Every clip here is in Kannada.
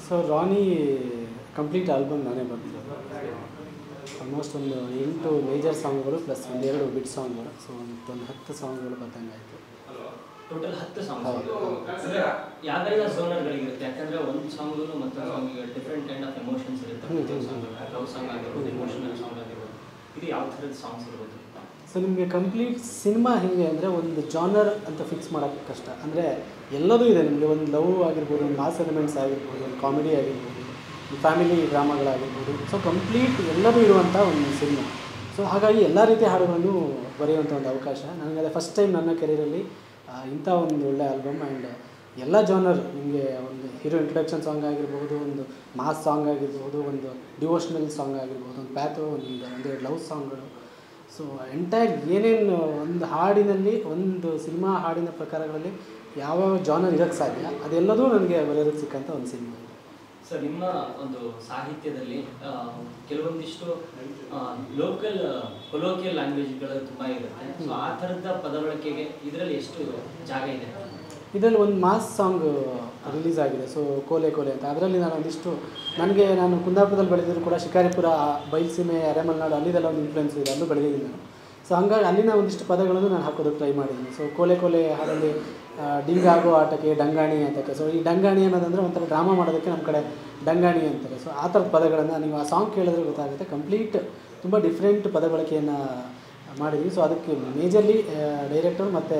ಸೊ ರಾನಿ ಕಂಪ್ಲೀಟ್ ಆಲ್ಬಮ್ ನಾನೇ ಬರ್ತಿರೋದು ಆಲ್ಮೋಸ್ಟ್ ಒಂದು ಎಂಟು ಮೇಜರ್ ಸಾಂಗ್ಗಳು ಪ್ಲಸ್ ಒಂದೆರಡು ಬಿಟ್ ಸಾಂಗ್ಗಳು ಸೊ ಒಂದು ಹತ್ತು ಸಾಂಗ್ಗಳು ಬರ್ದಂಗೆ ಆಯಿತು ಟೋಟಲ್ ಹತ್ತು ಸಾಂಗ್ಸ್ ಹೌದು. ಅಂದ್ರೆ ಯಾವ್ದೆಲ್ಲ ಝೋನರ್ಗಳಿರುತ್ತೆ ಯಾಕಂದ್ರೆ ಒಂದು ಸಾಂಗು ಮತ್ತೊಂದು ಸಾಂಗಿಗೆ ಡಿಫ್ರೆಂಟ್ ಕೈಂಡ್ ಆಫ್ ಎಮೋಷನ್ಸ್ ಇರುತ್ತೆ ಹ್ಮ್, ಪ್ರತಿಯೊಂದು ಹ್ಮ್, ಸಾಂಗ್ ಲವ್ ಸಾಂಗ್ ಆಗಿರ್ಬೋದು ಇಮೋಷನಲ್ ಸಾಂಗ್ ಆಗಿರ್ಬೋದು ಇದು ಯಾವ ಥರದ ಸಾಂಗ್ಸ್ ಇರ್ಬೋದು ಸೊ ನಿಮಗೆ ಕಂಪ್ಲೀಟ್ ಸಿನಿಮಾ ಹೇಗೆ ಅಂದರೆ ಒಂದು ಜಾನರ್ ಅಂತ ಫಿಕ್ಸ್ ಮಾಡೋಕ್ಕೆ ಕಷ್ಟ ಅಂದರೆ ಎಲ್ಲದೂ ಇದೆ ನಿಮಗೆ ಒಂದು ಲವ್ ಆಗಿರ್ಬೋದು ಒಂದು ಮಾಸ್ ಎಲಿಮೆಂಟ್ಸ್ ಆಗಿರ್ಬೋದು ಒಂದು ಕಾಮಿಡಿ ಆಗಿರ್ಬೋದು ಫ್ಯಾಮಿಲಿ ಡ್ರಾಮಾಗಳಾಗಿರ್ಬೋದು ಸೊ ಕಂಪ್ಲೀಟ್ ಎಲ್ಲದೂ ಇರುವಂಥ ಒಂದು ಸಿನಿಮಾ ಸೊ ಹಾಗಾಗಿ ಎಲ್ಲ ರೀತಿಯ ಹಾಡುಗಳನ್ನು ಬರೆಯುವಂಥ ಒಂದು ಅವಕಾಶ ನನಗೆ ಅದೇ ಫಸ್ಟ್ ಟೈಮ್ ನನ್ನ ಕೆರಿಯರಲ್ಲಿ ಇಂಥ ಒಂದು ಒಳ್ಳೆ ಆಲ್ಬಮ್ ಆ್ಯಂಡ್ ಎಲ್ಲ ಜಾನರ್ ನಿಮಗೆ ಒಂದು ಹೀರೋ ಇಂಟ್ರಡಕ್ಷನ್ ಸಾಂಗ್ ಆಗಿರ್ಬೋದು ಒಂದು ಮಾಸ್ ಸಾಂಗ್ ಆಗಿರ್ಬೋದು ಒಂದು ಡಿವೋಷ್ನಲ್ ಸಾಂಗ್ ಆಗಿರ್ಬೋದು ಒಂದು ಪ್ಯಾಥೋ ಒಂದು ಒಂದೆರಡು ಲವ್ ಸಾಂಗ್ಗಳು ಸೊ ಎಂಟೈರ್ ಏನೇನು ಒಂದು ಹಾಡಿನಲ್ಲಿ ಒಂದು ಸಿನಿಮಾ ಹಾಡಿನ ಪ್ರಕಾರಗಳಲ್ಲಿ ಯಾವ್ಯಾವ ಜಾನರ್ ಇರೋಕ್ಕೆ ಸಾಧ್ಯ ಅದೆಲ್ಲದೂ ನನಗೆ ಬರೆಯೋದಕ್ಕೆ ಸಿಕ್ಕಂಥ ಒಂದು ಸಿನಿಮಾ ಸೊ ನಿಮ್ಮ ಒಂದು ಸಾಹಿತ್ಯದಲ್ಲಿ ಆ, ಕೆಲವೊಂದಿಷ್ಟು ಲೋಕಲ್ ಕೊಲೋಕಿಯಲ್ ಲ್ಯಾಂಗ್ವೇಜ್ಗಳು ತುಂಬ ಇರುತ್ತೆ ಸೊ ಆ ಥರದ ಪದ ಬಳಕೆಗೆ ಇದರಲ್ಲಿ ಎಷ್ಟು ಜಾಗ ಇದೆ ಇದರಲ್ಲಿ ಒಂದು ಮಾಸ್ ಸಾಂಗ್ ರಿಲೀಸ್ ಆಗಿದೆ ಸೊ ಕೋಲೆ ಕೋಲೆ ಅಂತ ಅದರಲ್ಲಿ ನಾನು ಒಂದಿಷ್ಟು ನನಗೆ ನಾನು ಕುಂದಾಪುರದಲ್ಲಿ ಬೆಳೆದಿದ್ರು ಕೂಡ ಶಿಕಾರಿಪುರ ಬೈಲ್ಸೀಮೆ ಅರೆಮಲ್ನಾಡು ಅಲ್ಲಿದೆಲ್ಲ ಒಂದು ಇನ್ಫ್ಲುಯೆನ್ಸ್ ಇದೆ ಅಲ್ಲೂ ಬೆಳೆದಿದ್ದೀನಿ ನಾನು ಸೊ ಹಂಗಾಗಿ ಅಲ್ಲಿನ ಒಂದಿಷ್ಟು ಪದಗಳನ್ನು ನಾನು ಹಾಕೋದಕ್ಕೆ ಟ್ರೈ ಮಾಡಿದ್ದೀನಿ ಸೊ ಕೋಲೆ ಕೋಲೆ ಹಾಡಲ್ಲಿ ಆ, ಡಿಂಗಾಗೋ ಆಟಕ್ಕೆ ಡಂಗಾಣಿ ಅಂತಕ್ಕೆ ಸೊ ಈ ಡಂಗಾಣಿ ಅನ್ನೋದಂದರೆ ಒಂಥರ ಡ್ರಾಮಾ ಮಾಡೋದಕ್ಕೆ ನಮ್ಮ ಕಡೆ ಡಂಗಾಣಿ ಅಂತಾರೆ ಸೊ ಆ ಥರದ ಪದಗಳನ್ನು ನೀವು ಆ ಸಾಂಗ್ ಕೇಳಿದ್ರೆ ಗೊತ್ತಾಗುತ್ತೆ ಕಂಪ್ಲೀಟ್ ತುಂಬ ಡಿಫ್ರೆಂಟ್ ಪದ ಬಳಕೆಯನ್ನು ಮಾಡಿದ್ವಿ ಸೊ ಅದಕ್ಕೆ ಮೇಜರ್ಲಿ ಡೈರೆಕ್ಟರ್ ಮತ್ತು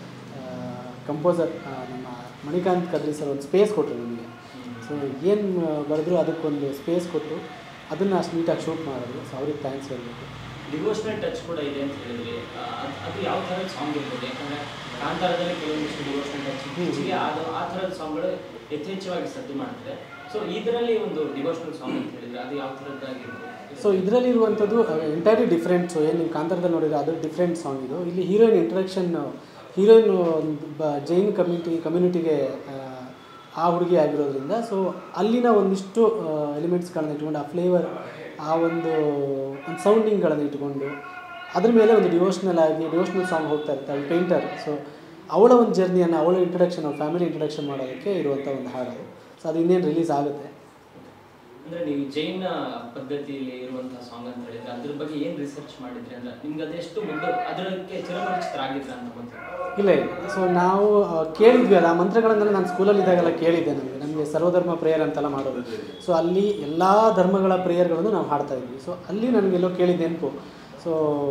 ಕಂಪೋಸರ್ ನಮ್ಮ ಮಣಿಕಾಂತ್ ಕದ್ರಿ ಸರ್ ಒಂದು ಸ್ಪೇಸ್ ಕೊಟ್ಟರು ನಮಗೆ ಸೊ ಏನು ಬರೆದ್ರು ಅದಕ್ಕೊಂದು ಸ್ಪೇಸ್ ಕೊಟ್ಟು ಅದನ್ನು ಅಷ್ಟು ನೀಟಾಗಿ ಶೂಟ್ ಮಾಡಿದ್ರು ಸೊ ಅವ್ರಿಗೆ ಥ್ಯಾಂಕ್ಸ್ ಹೇಳಬೇಕು ಡಿವೋಷನಲ್ ಟಚ್ ಕೂಡ ಇದೆ ಅಂತ ಹೇಳಿದ್ರಿ ಆ, ಅದ್- ಅದು ಯಾವ ಥರದ ಸಾಂಗ್ ಇರ್ಬೋದು ಯಾಕಂದ್ರೆ ಕಾಂತಾರದಲ್ಲಿ ಕೆಲವೊಂದಿಷ್ಟು ಡಿವೋಷನಲ್ ಟಚ್ ಇತ್ತೀಚೆಗೆ ಅದು ಆ ಥರದ ಸಾಂಗ್ಗಳು ಯಥೇಚ್ಛವಾಗಿ ಸದ್ದು ಮಾಡ್ತಾರೆ ಸೊ ಇದರಲ್ಲಿ ಒಂದು ಡಿವೋಷನಲ್ ಸಾಂಗ್ ಅಂತ ಹೇಳಿದ್ರೆ ಅದು ಯಾವ ಥರದ್ದಾಗಿರ್ಬೋದು ಸೊ ಇದರಲ್ಲಿರುವಂಥದ್ದು ಎಂಟೈರ್ಲಿ ಡಿಫ್ರೆಂಟ್ ಸೊ ಏನು ನೀವು ಕಾಂತಾರದಲ್ಲಿ ನೋಡಿದ್ರೆ ಅದು ಡಿಫ್ರೆಂಟ್ ಸಾಂಗ್ ಇದು ಇಲ್ಲಿ ಹೀರೋಯಿನ್ ಇಂಟ್ರಡಕ್ಷನ್ ಹೀರೋಯಿನ್ ಒಂದು ಬ ಜೈನ್ ಕಮ್ಯುನಿಟಿ ಕಮ್ಯುನಿಟಿಗೆ ಆ ಹುಡುಗಿ ಆಗಿರೋದ್ರಿಂದ ಸೊ ಅಲ್ಲಿನ ಒಂದಿಷ್ಟು ಎಲಿಮೆಂಟ್ಸ್ಗಳನ್ನ ಇಟ್ಕೊಂಡು ಆ ಫ್ಲೇವರ್ ಆ ಒಂದು ಒಂದು ಸೌಂಡಿಂಗ್ಗಳನ್ನು ಇಟ್ಕೊಂಡು ಅದ್ರ ಮೇಲೆ ಒಂದು ಡಿವೋಷ್ನಲ್ ಆಗಿ ಡಿವೋಷ್ನಲ್ ಸಾಂಗ್ ಹೋಗ್ತಾ ಇರುತ್ತೆ ಅಲ್ಲಿ ಪೇಂಟರ್ ಸೊ ಅವಳ ಒಂದು ಜರ್ನಿಯನ್ನು ಅವಳ ಇಂಟ್ರಡಕ್ಷನ್ ಅವ್ಳ ಫ್ಯಾಮಿಲಿ ಇಂಟ್ರಡಕ್ಷನ್ ಮಾಡೋದಕ್ಕೆ ಇರುವಂಥ ಒಂದು ಹಾಡು ಅದು ಸೊ ಅದು ಇನ್ನೇನು ರಿಲೀಸ್ ಆಗುತ್ತೆ ಅಂದ್ರೆ ನೀವು ಜೈನ ಪದ್ಧತಿಯಲ್ಲಿ ಇರುವಂತಹ ಸಾಂಗ್ ಅಂತ ಹೇಳಿದ್ರೆ ಅದ್ರ ಬಗ್ಗೆ ಏನ್ ರಿಸರ್ಚ್ ಮಾಡಿದ್ರಿ ಅಂದ್ರೆ ನಿಮ್ಗೆ ಅದೆಷ್ಟು ಮುಂದೆ ಅದಕ್ಕೆ ಚಿರಪರಿಚಿತರಾಗಿದ್ರ ಅಂತ ಬಂತು ಇಲ್ಲ ಇಲ್ಲ ಸೊ ನಾವು ಆ, ಕೇಳಿದ್ವಿ ಅಲ್ಲ ಆ ಮಂತ್ರಗಳನ್ನೆಲ್ಲ ನಾನು ಸ್ಕೂಲಲ್ಲಿ ಇದ್ದಾಗೆಲ್ಲ ಕೇಳಿದ್ದೆ ನಮಗೆ ನಮಗೆ ಸರ್ವಧರ್ಮ ಪ್ರೇಯರ್ ಅಂತೆಲ್ಲ ಮಾಡೋದು ಸೊ ಅಲ್ಲಿ ಎಲ್ಲ ಧರ್ಮಗಳ ಪ್ರೇಯರ್ಗಳನ್ನು ನಾವು ಹಾಡ್ತಾ ಇದ್ವಿ ಸೊ ಅಲ್ಲಿ ನನಗೆಲ್ಲೋ ಕೇಳಿದ ನೆನಪು ಸೊ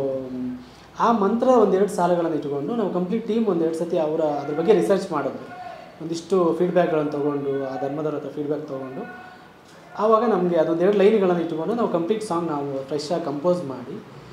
ಆ ಮಂತ್ರ ಒಂದೆರಡು ಸಾಲುಗಳನ್ನು ಇಟ್ಕೊಂಡು ನಾವು ಕಂಪ್ಲೀಟ್ ಟೀಮ್ ಒಂದೆರಡು ಸತಿ ಅವರ ಅದ್ರ ಬಗ್ಗೆ ರಿಸರ್ಚ್ ಮಾಡಿದ್ವಿ ಒಂದಿಷ್ಟು ಫೀಡ್ಬ್ಯಾಕ್ಗಳನ್ನು ತೊಗೊಂಡು ಆ ಧರ್ಮದವ್ರ ಹತ್ರ ಫೀಡ್ಬ್ಯಾಕ್ ತೊಗೊಂಡು ಆವಾಗ ನಮಗೆ ಅದೊಂದೆರಡು ಲೈನ್ಗಳನ್ನು ಇಟ್ಕೊಂಡು ನಾವು ಕಂಪ್ಲೀಟ್ ಸಾಂಗ್ ನಾವು ಫ್ರೆಶ್ ಆಗಿ ಕಂಪೋಸ್ ಮಾಡಿ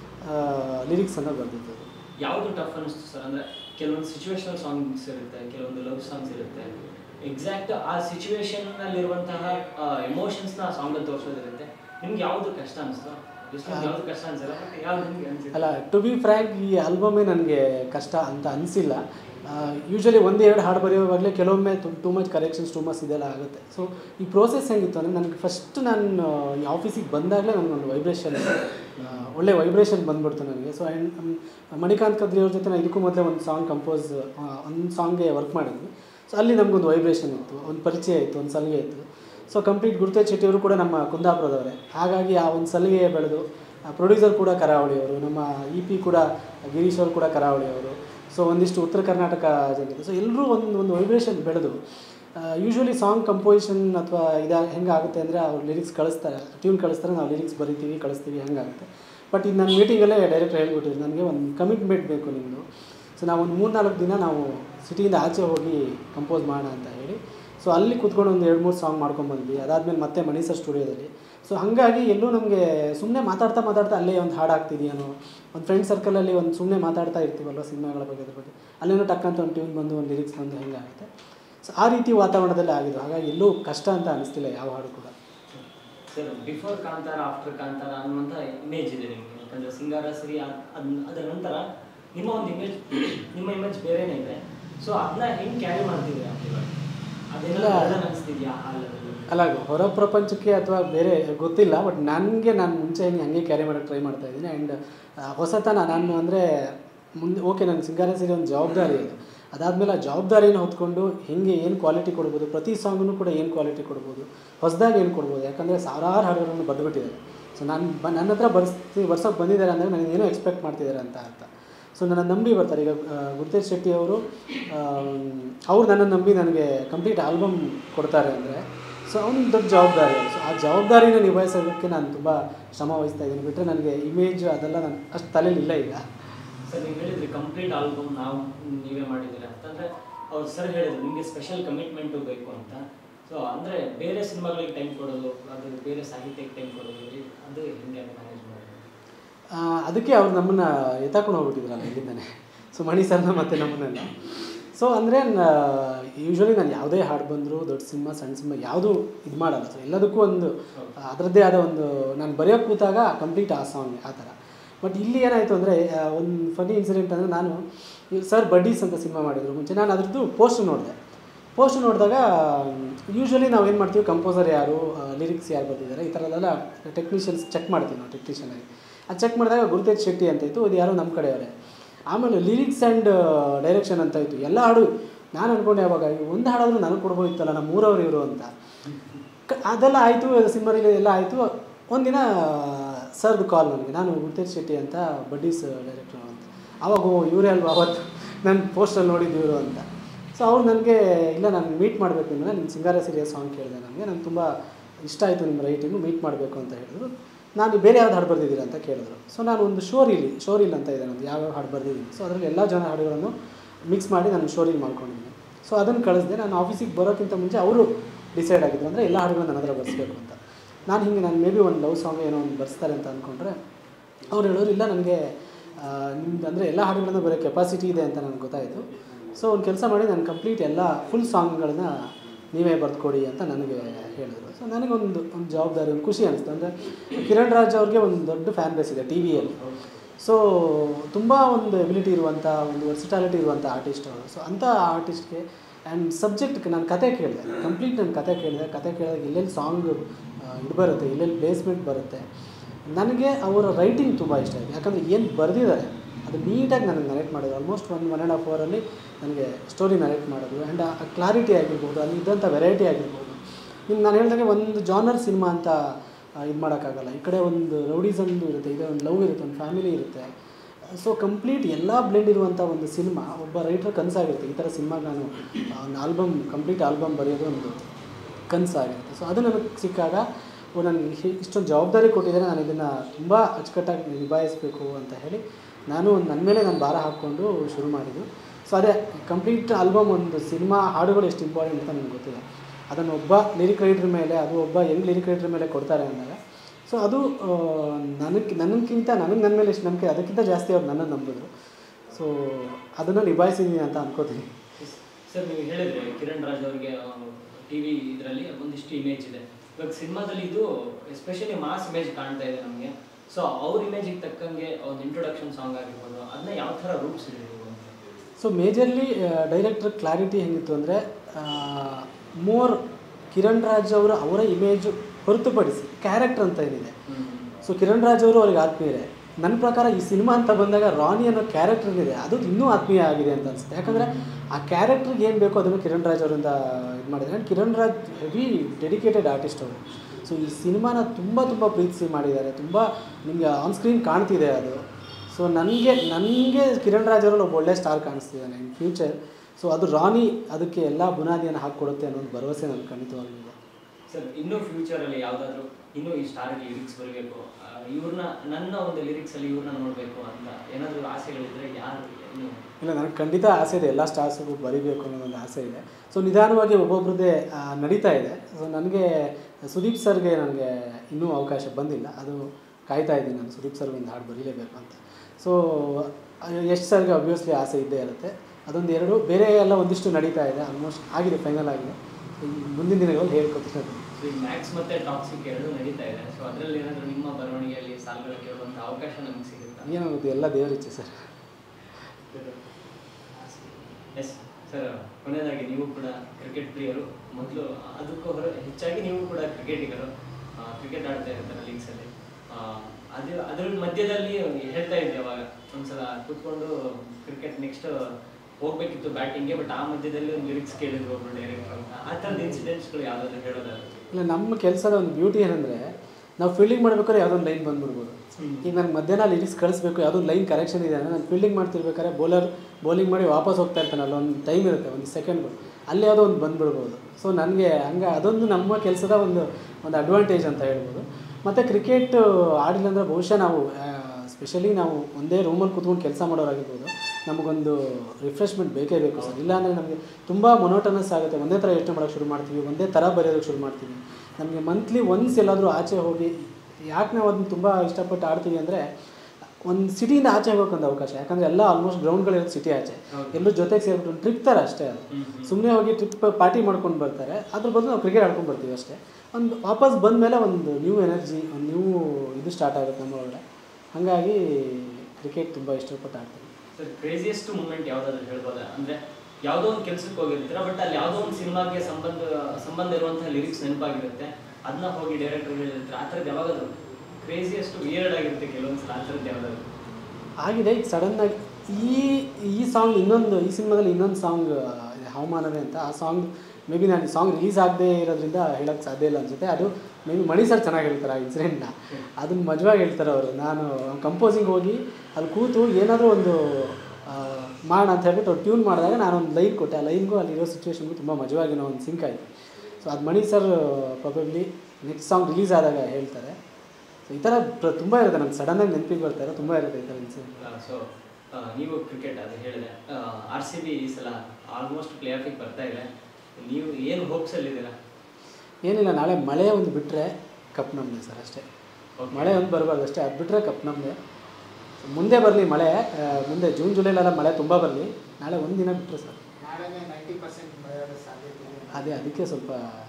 ಲಿರಿಕ್ಸನ್ನು ಬರೆದಿದ್ದೇವೆ ಯಾವುದು ಟಫ್ ಅನಿಸ್ತು ಸರ್ ಅಂದ್ರೆ ಕೆಲವೊಂದು ಸಿಚುವೇಶನಲ್ ಸಾಂಗ್ಸ್ ಇರುತ್ತೆ ಕೆಲವೊಂದು ಲವ್ ಸಾಂಗ್ಸ್ ಇರುತ್ತೆ ಎಕ್ಸಾಕ್ಟ್ ಆ ಸಿಚುವೇಶನ್ ನಲ್ಲಿರುವಂತಹ ಎಮೋಷನ್ಸ್ ನ ಸಾಂಗ್ ಅಲ್ಲಿ ತೋರಿಸೋದಿರುತ್ತೆ ನಿಮ್ಗೆ ಯಾವ್ದು ಕಷ್ಟ ಅನಿಸ್ತು ಯಾವ್ದು ಕಷ್ಟ ಅನ್ಸಲ್ಲ ಬಟ್ ಯಾವ್ದು ನಿಮ್ಗೆ ಅನ್ಸಿಲ್ಲ ಅಲ್ಲ ಟು ಬಿ ಫ್ರ್ಯಾಂಕ್ ಈ ಆಲ್ಬಮೇ ನನಗೆ ಕಷ್ಟ ಅಂತ ಅನಿಸಿಲ್ಲ ಯೂಶ್ವಲಿ ಒಂದು ಎರಡು ಹಾಡು ಬರೆಯುವಾಗಲೇ ಕೆಲವೊಮ್ಮೆ too much corrections too much ಇದೆಲ್ಲ ಆಗುತ್ತೆ ಸೊ ಈ ಪ್ರೋಸೆಸ್ ಹೆಂಗಿತ್ತು ಅಂದರೆ ನನಗೆ ಫಸ್ಟ್ ನಾನು ಈ ಆಫೀಸಿಗೆ ಬಂದಾಗಲೇ ನನಗೊಂದು ವೈಬ್ರೇಷನ್ ಒಳ್ಳೆ ವೈಬ್ರೇಷನ್ ಬಂದ್ಬಿಡ್ತು ನನಗೆ ಸೊ ಆ್ಯಂಡ್ ಮಣಿಕಾಂತ್ ಕದ್ರಿ ಅವ್ರ ಜೊತೆ ನಾನು ಇದಕ್ಕೂ ಮೊದಲೇ ಒಂದು ಸಾಂಗ್ ಕಂಪೋಸ್ ಒಂದು ಸಾಂಗ್ಗೆ ವರ್ಕ್ ಮಾಡಿದ್ವಿ ಸೊ ಅಲ್ಲಿ ನಮಗೊಂದು ವೈಬ್ರೇಷನ್ ಇತ್ತು ಒಂದು ಪರಿಚಯ ಇತ್ತು ಒಂದು ಸಲಿಗೆ ಇತ್ತು ಸೊ ಕಂಪ್ಲೀಟ್ ಗುರುತೇಜ್ ಶೆಟ್ಟಿ ಅವರು ಕೂಡ ನಮ್ಮ ಕುಂದಾಪುರದವರೇ ಹಾಗಾಗಿ ಆ ಒಂದು ಸಲಿಗೆ ಬೆಳೆದು ಪ್ರೊಡ್ಯೂಸರ್ ಕೂಡ ಕರಾವಳಿಯವರು ನಮ್ಮ ಇ ಪಿ ಕೂಡ ಗಿರೀಶ್ ಅವರು ಕೂಡ ಕರಾವಳಿಯವರು ಸೊ ಒಂದಿಷ್ಟು ಉತ್ತರ ಕರ್ನಾಟಕ ಜನರು ಸೊ ಎಲ್ಲರೂ ಒಂದು ಒಂದು ವೈಬ್ರೇಷನ್ ಬೆಳೆದು ಯೂಶ್ವಲಿ ಸಾಂಗ್ ಕಂಪೋಸಿಷನ್ ಅಥವಾ ಇದ ಹೆಂಗಾಗುತ್ತೆ ಅಂದರೆ ಅವ್ರು ಲಿರಿಕ್ಸ್ ಕಳಿಸ್ತಾರೆ ಟ್ಯೂನ್ ಕಳಿಸ್ತಾರೆ ನಾವು ಲಿರಿಕ್ಸ್ ಬರಿತೀವಿ ಕಳಿಸ್ತೀವಿ ಹಂಗಾಗುತ್ತೆ ಬಟ್ ಇದು ನನ್ನ ಮೀಟಿಂಗಲ್ಲೇ ಡೈರೆಕ್ಟ್ ಹೇಳ್ಬಿಟ್ಟಿದ್ರು ನನಗೆ ಒಂದು ಕಮಿಟ್ಮೆಂಟ್ ಬೇಕು ನಿಮ್ಮದು ಸೊ ನಾವು ಒಂದು ಮೂರ್ನಾಲ್ಕು ದಿನ ನಾವು ಸಿಟಿಯಿಂದ ಆಚೆ ಹೋಗಿ ಕಂಪೋಸ್ ಮಾಡೋಣ ಅಂತ ಹೇಳಿ ಸೊ ಅಲ್ಲಿ ಕೂತ್ಕೊಂಡು ಒಂದು ಎರಡು ಮೂರು ಸಾಂಗ್ ಮಾಡ್ಕೊಂಡ್ಬಂದ್ವಿ ಅದಾದಮೇಲೆ ಮತ್ತೆ ಮಣೀಸರ್ ಸ್ಟುಡಿಯೋದಲ್ಲಿ ಸೊ ಹಾಗಾಗಿ ಎಲ್ಲೂ ನಮಗೆ ಸುಮ್ಮನೆ ಮಾತಾಡ್ತಾ ಮಾತಾಡ್ತಾ ಅಲ್ಲೇ ಒಂದು ಹಾಡು ಆಗ್ತಿದೆಯೇನೋ ಒಂದು ಫ್ರೆಂಡ್ ಸರ್ಕಲಲ್ಲಿ ಒಂದು ಸುಮ್ಮನೆ ಮಾತಾಡ್ತಾ ಇರ್ತೀವಲ್ವ ಸಿನಿಮಾಗಳ ಬಗ್ಗೆ ಅದ್ರ ಬಗ್ಗೆ ಅಲ್ಲೇನೋ ಟಕ್ಕಂತ ಒಂದು ಟ್ಯೂನ್ ಬಂದು ಒಂದು ಲಿರಿಕ್ಸ್ ಬಂದು ಹೆಂಗಾಗುತ್ತೆ ಸೊ ಆ ರೀತಿ ವಾತಾವರಣದಲ್ಲಿ ಆಗಿದ್ದು ಹಾಗಾಗಿ ಎಲ್ಲೂ ಕಷ್ಟ ಅಂತ ಅನಿಸ್ತಿಲ್ಲ ಯಾವ ಹಾಡು ಕೂಡ sir before Kantara after Kantara ಅನ್ನುವಂಥ ಇಮೇಜ್ ಇದೆ ನಿಮಗೆ ಯಾಕಂದ್ರೆ ಸಿಂಗಾರ ಸರಿ ಅದ್- ಅದ್- ಅದರ ನಂತರ ನಿಮ್ಮ ಒಂದು ಇಮೇಜ್ ನಿಮ್ಮ ಇಮೇಜ್ ಬೇರೆನೇ ಇದೆ ಸೊ ಅದನ್ನ ಹೆಂಗೆ ಕ್ಯಾರಿ ಮಾಡ್ತಿದ್ದೀರಾ ಇವಾಗ ಅದೆಲ್ಲ ಇಲ್ಲ. ಅನಿಸ್ತಿದ್ಯಾ ಆ level ಅಲ್ಲಿ? ಅಲ್ಲ ಹೊರ ಪ್ರಪಂಚಕ್ಕೆ ಅಥವಾ ಬೇರೆ ಗೊತ್ತಿಲ್ಲ ಬಟ್ ನನಗೆ ನಾನು ಮುಂಚೆ ಹಿಂಗೆ ಹಂಗೆ ಕ್ಯಾರಿ ಮಾಡೋಕ್ಕೆ ಟ್ರೈ ಮಾಡ್ತಾ ಇದ್ದೀನಿ ಆ್ಯಂಡ್ ಹೊಸತನ ನಾನು ಅಂದರೆ ಮುಂದೆ ಓಕೆ ನನ್ನ ಸಿಂಗಾರ ಸೀರೆ ಒಂದು ಜವಾಬ್ದಾರಿ ಅದು ಅದಾದಮೇಲೆ ಆ ಜವಾಬ್ದಾರಿಯನ್ನು ಹೊತ್ಕೊಂಡು ಹೆಂಗೆ ಏನು ಕ್ವಾಲಿಟಿ ಕೊಡ್ಬೋದು ಪ್ರತಿ ಸಾಂಗೂ ಕೂಡ ಏನು ಕ್ವಾಲಿಟಿ ಕೊಡ್ಬೋದು ಹೊಸದಾಗಿ ಏನು ಕೊಡ್ಬೋದು ಯಾಕಂದರೆ ಸಾವಿರಾರು ಹಾಡುಗಳನ್ನು ಬರೆದುಬಿಟ್ಟಿದ್ದಾರೆ ಸೊ ನಾನು ಬ ನನ್ನ ಹತ್ರ ಬರ್ಸ್ತಿ ಬರ್ಸೋಕೆ ಬಂದಿದ್ದಾರೆ ಅಂದರೆ ನನಗೆ ಏನೋ ಎಕ್ಸ್ಪೆಕ್ಟ್ ಮಾಡ್ತಿದ್ದಾರೆ ಅಂತ ಅರ್ಥ ಸೊ ನನ್ನ ನಂಬಿ ಬರ್ತಾರೆ ಈಗ ಆ, ಗುರುತೇಜ್ ಶೆಟ್ಟಿ ಅವರು ಅವ್ರು ನನ್ನನ್ನು ನಂಬಿ ನನಗೆ ಕಂಪ್ಲೀಟ್ ಆಲ್ಬಮ್ ಕೊಡ್ತಾರೆ ಅಂದರೆ ಸೊ ಅವ್ನಿಗೆ ದೊಡ್ಡ ಜವಾಬ್ದಾರಿ ಸೊ ಆ ಜವಾಬ್ದಾರಿನ ನಿಭಾಯಿಸೋದಕ್ಕೆ ನಾನು ತುಂಬ ಶ್ರಮ ವಹಿಸ್ತಾ ಇದ್ದೀನಿ ಬಿಟ್ಟರೆ ನನಗೆ ಇಮೇಜ್ ಅದೆಲ್ಲ ನಾನು ಅಷ್ಟು ತಲೆಯಲ್ಲಿ ಇಲ್ಲ ಈಗ ಸರ್ ನೀವು ಹೇಳಿದ್ರಿ ಕಂಪ್ಲೀಟ್ ಆಲ್ಬಮ್ ನಾವು ನೀವೇ ಮಾಡಿದ್ದೀರಾ ಅಂತಂದ್ರೆ ಅವ್ರು ಸರ್ ಹೇಳಿದ್ರು ನಿಮಗೆ ಸ್ಪೆಷಲ್ ಕಮಿಟ್ಮೆಂಟು ಬೇಕು ಅಂತ ಸೊ ಅಂದರೆ ಬೇರೆ ಸಿನಿಮಾಗಳಿಗೆ ಟೈಮ್ ಕೊಡೋದು ಅದು ಬೇರೆ ಸಾಹಿತ್ಯಕ್ಕೆ ಟೈಮ್ ಕೊಡೋದು ಇ- ಅದು ಹೆಂಗೆ ಮ್ಯಾನೇಜ್ ಮಾಡೋದು ಆ, ಅದಕ್ಕೆ ಅವ್ರು ನಮ್ಮನ್ನು ಎತ್ತಾಕೊಂಡು ಹೋಗ್ಬಿಟ್ಟಿದ್ರಲ್ಲ ಇಲ್ಲಿಂದನೇ ಸೊ ಮಣಿ ಸರ್ನ ಮತ್ತು ನಮ್ಮನ್ನೆಲ್ಲ ಸೊ ಅಂದರೆ ಯೂಶ್ವಲಿ ನಾನು ಯಾವುದೇ ಹಾಡು ಬಂದರೂ ದೊಡ್ಡ ಸಿನಿಮಾ ಸಣ್ಣ ಸಿನಿಮಾ ಯಾವುದೂ ಇದು ಮಾಡಲ್ಲ ಸೊ ಎಲ್ಲದಕ್ಕೂ ಒಂದು ಅದರದ್ದೇ ಆದ ಒಂದು ನಾನು ಬರೆಯೋಕ್ಕೆ ಕೂತಾಗ ಕಂಪ್ಲೀಟ್ ಆ ಸಾಂಗ್ ಆ ಥರ ಬಟ್ ಇಲ್ಲಿ ಏನಾಯಿತು ಅಂದರೆ ಒಂದು ಫನಿ ಇನ್ಸಿಡೆಂಟ್ ಅಂದರೆ ನಾನು ಸರ್ ಬಡ್ಡೀಸ್ ಅಂತ ಸಿನಿಮಾ ಮಾಡಿದ್ರು ಮುಂಚೆ ನಾನು ಅದ್ರದ್ದು ಪೋಸ್ಟ್ ನೋಡಿದೆ ಪೋಸ್ಟ್ ನೋಡಿದಾಗ ಯೂಶ್ವಲಿ ನಾವು ಏನು ಮಾಡ್ತೀವಿ ಕಂಪೋಸರ್ ಯಾರು ಲಿರಿಕ್ಸ್ ಯಾರು ಬರ್ತಿದ್ದಾರೆ ಈ ಥರದೆಲ್ಲ ಟೆಕ್ನಿಷಿಯನ್ಸ್ ಚೆಕ್ ಮಾಡ್ತೀವಿ ನಾವು ಟೆಕ್ನಿಷಿಯನ್ ಆಗಿ ಅದು ಚೆಕ್ ಮಾಡಿದಾಗ ಗುರುತೇಜ್ ಶೆಟ್ಟಿ ಅಂತ ಇತ್ತು ಅದು ಯಾರೋ ನಮ್ಮ ಕಡೆಯವರೇ ಆಮೇಲೆ ಲಿರಿಕ್ಸ್ ಆ್ಯಂಡ್ ಡೈರೆಕ್ಷನ್ ಅಂತ ಇತ್ತು ಎಲ್ಲ ಹಾಡು ನಾನು ಅನ್ಕೊಂಡೆ ಯಾವಾಗ ಒಂದು ಹಾಡಾದರೂ ನನಗೆ ಕೊಡ್ಬೋದಿತ್ತಲ್ಲ ನಮ್ಮ ಊರವ್ರು ಇವರು ಅಂತ ಕ- ಅದೆಲ್ಲ ಆಯಿತು ಸಿನಿಮಾ ಎಲ್ಲ ಆಯಿತು ಒಂದಿನ ಸರ್ದು ಕಾಲ್ ನನಗೆ ನಾನು ಗುರುತೇಜ್ ಶೆಟ್ಟಿ ಅಂತ ಬಡ್ಡೀಸ್ ಡೈರೆಕ್ಟರ್ ಅಂತ ಆವಾಗ ಓ ಇವರೇ ಅಲ್ವಾ ಅವತ್ತು ನನ್ನ ಪೋಸ್ಟಲ್ಲಿ ನೋಡಿದ್ದು ಇವರು ಅಂತ ಸೊ ಅವ್ರು ನನಗೆ ಇಲ್ಲ ನಾನು ಮೀಟ್ ಮಾಡಬೇಕು ಅಂದರೆ ನಿಮ್ಮ ಸಿಂಗಾರ ಸಿರಿಯ ಸಾಂಗ್ ಕೇಳಿದೆ ನನಗೆ ನಂಗೆ ತುಂಬ ಇಷ್ಟ ಆಯಿತು ನಿಮ್ಮ ರೈಟಿಂಗು ಮೀಟ್ ಮಾಡಬೇಕು ಅಂತ ಹೇಳಿದ್ರು ನಾನು ಬೇರೆ ಯಾವ್ದು ಹಾಡು ಬರೆದಿದ್ದೀರಾ ಅಂತ ಕೇಳಿದ್ರು ಸೊ ನಾನು ಒಂದು ಶೋರಿಲಿ ಶೋರಿಲ್ ಅಂತ ಇದೆ ನಂದು ಯಾವ್ಯಾವ ಹಾಡು ಬರೆದಿದ್ದೀನಿ ಸೊ ಅದರಲ್ಲಿ ಎಲ್ಲ ಜನ ಹಾಡುಗಳನ್ನು ಮಿಕ್ಸ್ ಮಾಡಿ ನಾನು ಶೋರಿಲ್ ಮಾಡ್ಕೊಂಡಿದ್ದೀನಿ ಸೊ ಅದನ್ನು ಕಳಿಸಿದೆ ನಾನು ಆಫೀಸಿಗೆ ಬರೋಕ್ಕಿಂತ ಮುಂಚೆ ಅವರು ಡಿಸೈಡ್ ಆಗಿದ್ರು ಅಂದರೆ ಎಲ್ಲ ಹಾಡುಗಳನ್ನು ನನ್ನ ಹತ್ರ ಬರ್ಸ್ಬೇಕು ಅಂತ ನಾನು ಹಿಂಗೆ ನಾನು ಮೇ ಬಿ ಒಂದು ಲವ್ ಸಾಂಗ್ ಏನೋ ಒಂದು ಬರ್ಸ್ತಾರೆ ಅಂತ ಅಂದ್ಕೊಂಡ್ರೆ ಅವ್ರು ಹೇಳೋರು ಇಲ್ಲ ನನಗೆ ನಿಮ್ದು ಅಂದರೆ ಎಲ್ಲ ಹಾಡುಗಳನ್ನು ಬರೋ ಕೆಪಾಸಿಟಿ ಇದೆ ಅಂತ ನನಗೆ ಗೊತ್ತಾಯಿತು ಸೊ ಒಂದು ಕೆಲಸ ಮಾಡಿ ನಾನು ಕಂಪ್ಲೀಟ್ ಎಲ್ಲ ಫುಲ್ ಸಾಂಗ್ಗಳನ್ನ ನೀವೇ ಬರೆದುಕೊಡಿ ಅಂತ ನನಗೆ ಹೇಳಿದ್ರು ಸೊ ನನಗೊಂದು ಒಂದು ಜವಾಬ್ದಾರಿ ಒಂದು ಖುಷಿ ಅನಿಸ್ತು ಅಂದರೆ ಕಿರಣ್ ರಾಜ್ ಅವ್ರಿಗೆ ಒಂದು ದೊಡ್ಡ ಫ್ಯಾನ್ ಬೇಸ್ ಇದೆ ಟಿ ವಿಯಲ್ಲಿ ಸೊ ತುಂಬ ಒಂದು ಎಬಿಲಿಟಿ ಇರುವಂಥ ಒಂದು ವರ್ಸಿಟಾಲಿಟಿ ಇರುವಂಥ ಆರ್ಟಿಸ್ಟ್ ಅವರು ಸೊ ಅಂಥ ಆರ್ಟಿಸ್ಟ್ಗೆ ಆ್ಯಂಡ್ ಸಬ್ಜೆಕ್ಟ್ಗೆ ನಾನು ಕತೆ ಕೇಳಿದೆ ಕಂಪ್ಲೀಟ್ ನಾನು ಕತೆ ಕೇಳಿದೆ ಕತೆ ಕೇಳಿದಾಗ ಎಲ್ಲೆಲ್ಲಿ ಸಾಂಗ್ ಇದು ಬರುತ್ತೆ ಎಲ್ಲೆಲ್ಲಿ ಪ್ಲೇಸ್ಮೆಂಟ್ ಬರುತ್ತೆ ನನಗೆ ಅವರ ರೈಟಿಂಗ್ ತುಂಬ ಇಷ್ಟ ಆಯಿತು ಯಾಕಂದರೆ ಏನು ಬರೆದಿದ್ದಾರೆ ಅದು ನೀಟಾಗಿ ನನಗೆ ನರೇಟ್ ಮಾಡೋದು almost one one and half ಅವರಲ್ಲಿ ನನಗೆ ಸ್ಟೋರಿ ನರೇಟ್ ಮಾಡೋದು ಆ್ಯಂಡ್ ಆ ಕ್ಲಾರಿಟಿ ಆಗಿರ್ಬೋದು ಅಲ್ಲಿ ಇದ್ದಂಥ ವೆರೈಟಿ ಆಗಿರ್ಬೋದು ನಿಮ್ಗೆ ನಾನು ಹೇಳ್ದಾಗೆ ಒಂದು ಜಾನರ್ ಸಿನಿಮಾ ಅಂತ ಇದು ಮಾಡೋಕ್ಕಾಗಲ್ಲ ಈ ಕಡೆ ಒಂದು ರೌಡಿಸಮ್ದು ಇರುತ್ತೆ ಇದೆ ಒಂದು ಲವ್ ಇರುತ್ತೆ ಒಂದು ಫ್ಯಾಮಿಲಿ ಇರುತ್ತೆ ಸೊ ಕಂಪ್ಲೀಟ್ ಎಲ್ಲ ಬ್ಲೆಂಡ್ ಇರುವಂಥ ಒಂದು ಸಿನಿಮಾ ಒಬ್ಬ ರೈಟರ್ ಕನಸಾಗಿರುತ್ತೆ ಈ ಥರ ಸಿನಿಮಾ ನಾನು ಒಂದು ಆಲ್ಬಮ್ ಕಂಪ್ಲೀಟ್ ಆಲ್ಬಮ್ ಬರೆಯೋದು ಒಂದು ಕನಸಾಗಿರುತ್ತೆ ಸೊ ಅದು ನನಗೆ ಸಿಕ್ಕಾಗ ಓ ನನಗೆ ಹಿ- ಇಷ್ಟೊಂದು ಜವಾಬ್ದಾರಿ ಕೊಟ್ಟಿದ್ದಾರೆ ನಾನು ಇದನ್ನು ತುಂಬ ಅಚ್ಚುಕಟ್ಟಾಗಿ ನಿಭಾಯಿಸಬೇಕು ಅಂತ ಹೇಳಿ ನಾನು ಒಂದು ನನ್ನ ಮೇಲೆ ನಾನು ಭಾರ ಹಾಕ್ಕೊಂಡು ಶುರು ಮಾಡಿದ್ದು ಸೊ ಅದೇ ಕಂಪ್ಲೀಟ್ ಆಲ್ಬಮ್ ಒಂದು ಸಿನಿಮಾ ಹಾಡುಗಳು ಎಷ್ಟು ಇಂಪಾರ್ಟೆಂಟ್ ಅಂತ ನನಗೆ ಗೊತ್ತಿದೆ ಅದನ್ನು ಒಬ್ಬ ಲಿರಿಕ್ ರೈಟ್ರ್ ಮೇಲೆ ಅದು ಒಬ್ಬ ಹೆಂಗ್ ಲಿರಿಕ್ ರೈಟ್ರ್ ಮೇಲೆ ಕೊಡ್ತಾರೆ ಅಂದಾಗ ಸೊ ಅದು ನನಗೆ ನನಗಿಂತ ನನಗೆ ನನ್ನ ಮೇಲೆ ಎಷ್ಟು ನಂಬಿಕೆ ಅದಕ್ಕಿಂತ ಜಾಸ್ತಿ ಅವ್ರು ನನ್ನನ್ನು ನಂಬಿದ್ರು ಸೊ ಅದನ್ನು ನಿಭಾಯಿಸಿದ್ದೀನಿ ಅಂತ ಅನ್ಕೋತೀನಿ ಸರ್ ನೀವು ಹೇಳಿದ್ರೆ ಕಿರಣ್ ರಾಜ್ ಅವ್ರಿಗೆ ಟಿ ವಿ ಇದರಲ್ಲಿ ಒಂದಿಷ್ಟು ಇಮೇಜ್ ಇದೆ ಇವಾಗ ಸಿನಿಮಾದಲ್ಲಿ ಇದು ಎಸ್ಪೆಷಲಿ ಮಾಸ್ ಇಮೇಜ್ ಕಾಣ್ತಾ ಇದೆ ನಮಗೆ ಸೊ ಅವ್ರ ಇಮೇಜಿಗೆ ತಕ್ಕಂಗೆ ಒಂದು ಇಂಟ್ರೊಡಕ್ಷನ್ ಸಾಂಗ್ ಆಗಿರ್ಬೋದು ಅದನ್ನ ಯಾವ ಥರ ರೂಪಿಸಿದ್ರು ನೀವು ಅಂತ ಸೊ ಮೇಜರ್ಲಿ ಡೈರೆಕ್ಟರ್ ಕ್ಲಾರಿಟಿ ಹೆಂಗಿತ್ತು ಅಂದರೆ ಮೋರ್ ಕಿರಣ್ ರಾಜ್ ಅವರು ಅವರ ಇಮೇಜು ಹೊರತುಪಡಿಸಿ ಕ್ಯಾರೆಕ್ಟರ್ ಅಂತ ಏನಿದೆ ಸೊ ಕಿರಣ್ ರಾಜ್ ಅವರು ಅವ್ರಿಗೆ ಆತ್ಮೀಯರೇ ನನ್ನ ಪ್ರಕಾರ ಈ ಸಿನಿಮಾ ಅಂತ ಬಂದಾಗ ರಾಣಿ ಅನ್ನೋ ಕ್ಯಾರೆಕ್ಟರ್ ಇದೆ ಅದು ಇನ್ನೂ ಆತ್ಮೀಯ ಆಗಿದೆ ಅಂತ ಅನಿಸುತ್ತೆ ಯಾಕಂದರೆ ಆ ಕ್ಯಾರೆಕ್ಟ್ರಿಗೆ ಏನು ಬೇಕೋ ಅದನ್ನು ಕಿರಣ್ ರಾಜ್ ಅವರಿಂದ ಇದು ಮಾಡಿದ್ದಾರೆ and Kiran Raj heavy dedicated artist ಅವರು ಸೊ ಈ ಸಿನಿಮಾನ ತುಂಬ ತುಂಬ ಪ್ರೀತಿಸಿ ಮಾಡಿದ್ದಾರೆ ತುಂಬ ನಿಮಗೆ ಆನ್ ಸ್ಕ್ರೀನ್ ಕಾಣ್ತಿದೆ ಅದು ಸೊ ನನಗೆ ನನಗೆ ಕಿರಣ್ ರಾಜ್ ಅವರಲ್ಲಿ ಒಬ್ಬ ಒಳ್ಳೆ ಸ್ಟಾರ್ ಕಾಣಿಸ್ತಿದ್ದಾನೆ ಇನ್ ಫ್ಯೂಚರ್ ಸೊ ಅದು ರಾಣಿ ಅದಕ್ಕೆ ಎಲ್ಲ ಬುನಾದಿಯನ್ನು ಹಾಕ್ಕೊಡುತ್ತೆ ಅನ್ನೋ ಒಂದು ಭರವಸೆ ನನಗೆ ಖಂಡಿತವಾಗ್ಲೂ ಇದೆ ಸರ್ ಇನ್ನೂ ಫ್ಯೂಚರಲ್ಲಿ ಯಾವುದಾದ್ರೂ ಇನ್ನೂ ಈ ಸ್ಟಾರ್ಗೆ ಲಿರಿಕ್ಸ್ ಬರಬೇಕು ಇವ್ರನ್ನ ನನ್ನ ಒಂದು ಲಿರಿಕ್ಸಲ್ಲಿ ಇವ್ರನ್ನ ನೋಡಬೇಕು ಅಂತ ಏನಾದರೂ ಆಸೆಗಳಿದ್ರೆ ಯಾರು ಇನ್ನು ಇಲ್ಲ ನನಗೆ ಖಂಡಿತ ಆಸೆ ಇದೆ ಎಲ್ಲ ಸ್ಟಾರ್ಸ್ಗೂ ಬರಿಬೇಕು ಅನ್ನೋ ಒಂದು ಆಸೆ ಇದೆ ಸೊ ನಿಧಾನವಾಗಿ ಒಬ್ಬೊಬ್ರದ್ದೇ ಆ, ನಡೀತಾ ಇದೆ ಸೊ ನನಗೆ ಸುದೀಪ್ ಸರ್ಗೆ ನನಗೆ ಇನ್ನೂ ಅವಕಾಶ ಬಂದಿಲ್ಲ ಅದು ಕಾಯ್ತಾ ಇದ್ದೀನಿ ನಾನು ಸುದೀಪ್ ಸರ್ಗೆ ಒಂದು ಹಾಡು ಬರೀಲೇಬೇಕು ಅಂತ ಸೊ ಎಷ್ಟು ಸರ್ಗೆ ಅಬ್ವಿಯಸ್ಲಿ ಆಸೆ ಇದ್ದೇ ಇರುತ್ತೆ ಅದೊಂದು ಎರಡು ಬೇರೆ ಎಲ್ಲ ಒಂದಿಷ್ಟು ನಡೀತಾ ಇದೆ ಆಲ್ಮೋಸ್ಟ್ ಆಗಿದೆ ಫೈನಲ್ ಆಗಿದೆ ಈ ಮುಂದಿನ ದಿನಗಳಲ್ಲಿ ಹೇಳ್ಕೊತೀನಿ ಅದು. ಸೊ ಈ ಮ್ಯಾಕ್ಸ್ ಮತ್ತೆ ಟಾಕ್ಸಿಕ್ ಎರಡೂ ನಡೀತಾ ಇದೆ ಸೊ ಅದರಲ್ಲಿ ಏನಾದರೂ ನಿಮ್ಮ ಬರವಣಿಗೆಯಲ್ಲಿ ಸಾಲುಗಳ ಕೇಳುವಂಥ ಅವಕಾಶ ನಮಗೆ ಸಿಗುತ್ತಾ ಏನಾಗುತ್ತೆ ಎಲ್ಲ ದೇವರಿಚ್ಛೆ ಸರ್ ಎಸ್ ಸರ್ ಕೊನೆಯದಾಗಿ ನೀವು ಕೂಡ ಕ್ರಿಕೆಟ್ ಪ್ರಿಯರು ಮೊದಲು ಅದಕ್ಕೂ ಹೊರ ಹೆಚ್ಚಾಗಿ ನೀವು ಕೂಡ ಕ್ರಿಕೆಟಿಗರು ಕ್ರಿಕೆಟ್ ಆಡ್ತಾ ಇರ್ತಾರೆ ಲೀಗ್ಸಲ್ಲಿ ಅದು ಅದ್ರ ಮಧ್ಯದಲ್ಲಿ ಹೇಳ್ತಾ ಇದ್ದೆ ಅವಾಗ ಒಂದ್ಸಲ ಕೂತ್ಕೊಂಡು ಕ್ರಿಕೆಟ್ ನೆಕ್ಸ್ಟ್ ಹೋಗ್ಬೇಕಿತ್ತು ಬ್ಯಾಟಿಂಗ್ಗೆ ಬಟ್ ಆ ಮಧ್ಯದಲ್ಲಿ ಒಂದು ಲಿರಿಕ್ಸ್ ಕೇಳಿದ್ರು ಒಬ್ರು ಡೈರೆಕ್ಟರ್ ಅಂತ ಆ ಥರದ ಇನ್ಸಿಡೆಂಟ್ಸ್ಗಳು ಯಾವ್ದಾದ್ರು ಹೇಳೋದಾದ್ರೆ ಇಲ್ಲ ನಮ್ಮ ಕೆಲಸದ ಒಂದು ಬ್ಯೂಟಿ ಏನಂದರೆ ನಾವು ಫೀಲ್ಡಿಂಗ್ ಮಾಡ್ಬೇಕಾದ್ರೆ ಯಾವುದೋ ಒಂದು ಲೈನ್ ಬಂದ್ಬಿಡ್ಬೋದು ಹ್ಮ್. ಈಗ ನನಗೆ ಮಧ್ಯಾಹ್ನ ಲಿರಿಕ್ಸ್ ಕಳಿಸ್ಬೇಕು ಯಾವುದೋ ಲೈನ್ ಕರೆಕ್ಷನ್ ಇದೆ ಅಂದರೆ ನಾನು ಫೀಲ್ಡಿಂಗ್ ಮಾಡ್ತಿರ್ಬೇಕಾದ್ರೆ ಬೌಲರ್ ಬೌಲಿಂಗ್ ಮಾಡಿ ವಾಪಸ್ ಹೋಗ್ತಾ ಇರ್ತಾನೆ ಅಲ್ಲೊಂದು ಟೈಮ್ ಇರುತ್ತೆ ಒಂದು ಸೆಕೆಂಡ್ಗಳು ಅಲ್ಲಿ ಯಾವುದೋ ಒಂದು ಬಂದ್ಬಿಡ್ಬೋದು ಸೊ ನನಗೆ ಹಂಗೆ ಅದೊಂದು ನಮ್ಮ ಕೆಲಸದ ಒಂದು ಒಂದು ಅಡ್ವಾಂಟೇಜ್ ಅಂತ ಹೇಳ್ಬೋದು ಮತ್ತು ಕ್ರಿಕೆಟ್ ಆಡಿಲ್ಲ ಅಂದರೆ ಬಹುಶಃ ನಾವು ಸ್ಪೆಷಲಿ ನಾವು ಒಂದೇ ರೂಮಲ್ಲಿ ಕೂತ್ಕೊಂಡು ಕೆಲಸ ಮಾಡೋರಾಗಿರ್ಬೋದು ನಮಗೊಂದು ರಿಫ್ರೆಶ್ಮೆಂಟ್ ಬೇಕೇ ಬೇಕು ಸರ್ ಇಲ್ಲಾಂದರೆ ನಮಗೆ ತುಂಬ ಮೊನೋಟನಸ್ ಆಗುತ್ತೆ ಒಂದೇ ಥರ ಯೋಚನೆ ಮಾಡೋಕ್ಕೆ ಶುರು ಮಾಡ್ತೀವಿ ಒಂದೇ ಥರ ಬರೆಯೋದಕ್ಕೆ ಶುರು ಮಾಡ್ತೀವಿ ನಮಗೆ ಮಂತ್ಲಿ ಒನ್ಸ್ ಎಲ್ಲಾದರೂ ಆಚೆ ಹೋಗಿ ಯಾಕೆ ನಾವು ಅದನ್ನ ತುಂಬ ಇಷ್ಟಪಟ್ಟು ಆಡ್ತೀವಿ ಅಂದರೆ ಒಂದು ಸಿಟಿಯಿಂದ ಆಚೆ ಹೋಗೋಕೆ ಒಂದು ಅವಕಾಶ ಯಾಕಂದರೆ ಎಲ್ಲ ಆಲ್ಮೋಸ್ಟ್ ಗ್ರೌಂಡ್ಗಳಿರೋದು ಸಿಟಿ ಆಚೆ ಹೌದು. ಎಲ್ಲರೂ ಜೊತೆಗೆ ಸೇರಿಬಿಟ್ಟು ಟ್ರಿಪ್ ಥರ ಅಷ್ಟೇ ಅದು ಹ್ಮ್, ಹ್ಮ್. ಸುಮ್ಮನೆ ಹೋಗಿ ಟ್ರಿಪ್ ಪಾರ್ಟಿ ಮಾಡ್ಕೊಂಡು ಬರ್ತಾರೆ ಅದ್ರ ಬದಲು ನಾವು ಕ್ರಿಕೆಟ್ ಆಡ್ಕೊಂಡು ಬರ್ತೀವಿ ಅಷ್ಟೇ ಒಂದು ವಾಪಸ್ ಬಂದ ಮೇಲೆ ಒಂದು ನ್ಯೂ ಎನರ್ಜಿ ಒಂದು ನ್ಯೂ ಇದು ಸ್ಟಾರ್ಟ್ ಆಗುತ್ತೆ ನಮ್ಮ ಒಳಗಡೆ ಹಾಗಾಗಿ ಕ್ರಿಕೆಟ್ ತುಂಬ ಇಷ್ಟಪಟ್ಟು ಆಡ್ತೀನಿ ಸರ್ ಕ್ರೇಜಿಯೆಸ್ಟ್ ಮೂಮೆಂಟ್ ಯಾವ್ದಾದ್ರು ಹೇಳ್ಬೋದಾ ಅಂದ್ರೆ ಯಾವುದೋ ಒಂದು ಕೆಲ್ಸಕ್ಕೆ ಹೋಗಿರ್ತೀರ ಬಟ್ ಅಲ್ಲಿ ಯಾವುದೋ ಒಂದು ಸಿನಿಮಾಗೆ ಸಂಬಂಧ ಸಂಬಂಧ ಇರುವಂತಹ ಲಿರಿಕ್ಸ್ ನೆನಪಾಗಿರುತ್ತೆ ಅದನ್ನ ಹೋಗಿ ಡೈರೆಕ್ಟರ್ ಹೇಳಿರ್ತೀರ ಆ ಥರದ್ದು ಯಾವಾಗಾದ್ರು ಕ್ರೇಜಿಯೆಸ್ಟ್ ವಿಯರ್ಡ್ ಆಗಿರುತ್ತೆ ಕೆಲವೊಂದ್ಸಲ ಆ ಥರದ್ದು ಯಾವ್ದಾದ್ರು ಆಗಿದೆ ಈಗ ಸಡನ್ನಾಗಿ ಈ ಈ ಸಾಂಗ್ ಇನ್ನೊಂದು ಈ ಸಿನಿಮಾದಲ್ಲಿ ಇನ್ನೊಂದು ಸಾಂಗ್ ಇದೆ ಹವಾಮಾನವೇ ಅಂತ ಆ ಸಾಂಗ್ ಮೇ ಬಿ ನಾನು ಈ ಸಾಂಗ್ ರಿಲೀಸ್ ಆಗದೆ ಇರೋದ್ರಿಂದ ಹೇಳೋಕ್ಕೆ ಸಾಧ್ಯ ಇಲ್ಲ ಅನ್ಸುತ್ತೆ ಅದು ಮೇ ಬಿ ಮಣಿ ಸರ್ ಚೆನ್ನಾಗಿ ಹೇಳ್ತಾರೆ ಆ ಇನ್ಸಿಡೆಂಟ್ನ ಅದನ್ನು ಮಜವಾಗಿ ಹೇಳ್ತಾರೆ ಅವರು ನಾನು ಕಂಪೋಸಿಂಗ್ ಹೋಗಿ ಅಲ್ಲಿ ಕೂತು ಏನಾದರೂ ಒಂದು ಆ, ಮಾಡೋಣ ಅಂತ ಹೇಳ್ಬಿಟ್ಟು ಅವ್ರು ಟ್ಯೂನ್ ಮಾಡಿದಾಗ ನಾನು ಒಂದು ಲೈನ್ ಕೊಟ್ಟೆ ಆ ಲೈನ್ಗೂ ಅಲ್ಲಿರೋ ಸಿಚುವೇಶನ್ಗೂ ತುಂಬ ಮಜವಾಗಿ ನಾವು ಒಂದು ಸಿಂಕ್ ಆಯಿತು ಸೊ ಅದು Mani sir probably next song release ಆದಾಗ ಹೇಳ್ತಾರೆ ಸೊ ಈ ಥರ ಪ್ರ- ತುಂಬ ಇರುತ್ತೆ ನಂಗೆ ಸಡನ್ನಾಗಿ ನೆನಪಿಗೆ ಬರ್ತಾರೆ ತುಂಬ ಇರುತ್ತೆ ಈ ಥರ ಇನ್ಸಿಡೆಂಟ್ ಸೊ ನೀವು ಕ್ರಿಕೆಟ್ ಅದು ಹೇಳಿದೆ ಆರ್ ಸಿ ಬಿ ಈ ಸಲ ಆಲ್ಮೋಸ್ಟ್ ಪ್ಲೇ ಆಫಿಗೆ ಬರ್ತಾ ಇದೆ ನೀವು ಏನು ಹೋಪ್ಸಲ್ಲಿದ್ದೀರಾ ಏನಿಲ್ಲ ನಾಳೆ ಮಳೆ ಒಂದು ಬಿಟ್ಟರೆ ಕಪ್ ನಮ್ಮದೆ ಸರ್ ಅಷ್ಟೇ Okay. ಮಳೆ ಒಂದು ಬರಬಾರ್ದು ಅಷ್ಟೇ ಅದು ಬಿಟ್ಟರೆ ಕಪ್ ನಮ್ಮದೆ ಮುಂದೆ ಬರಲಿ ಮಳೆ ಆ, ಮುಂದೆ ಜೂನ್ ಜುಲೈಲೆಲ್ಲ ಮಳೆ ತುಂಬ ಬರಲಿ ನಾಳೆ ಒಂದು ದಿನ ಬಿಟ್ಟರೆ ಸರ್ ನಾಳೆನೇ ನೈಂಟಿ ಪರ್ಸೆಂಟ್ ಬರೋ ಸಾಧ್ಯತೆ ಇದೆ ಅದೇ ಅದಕ್ಕೆ ಸ್ವಲ್ಪ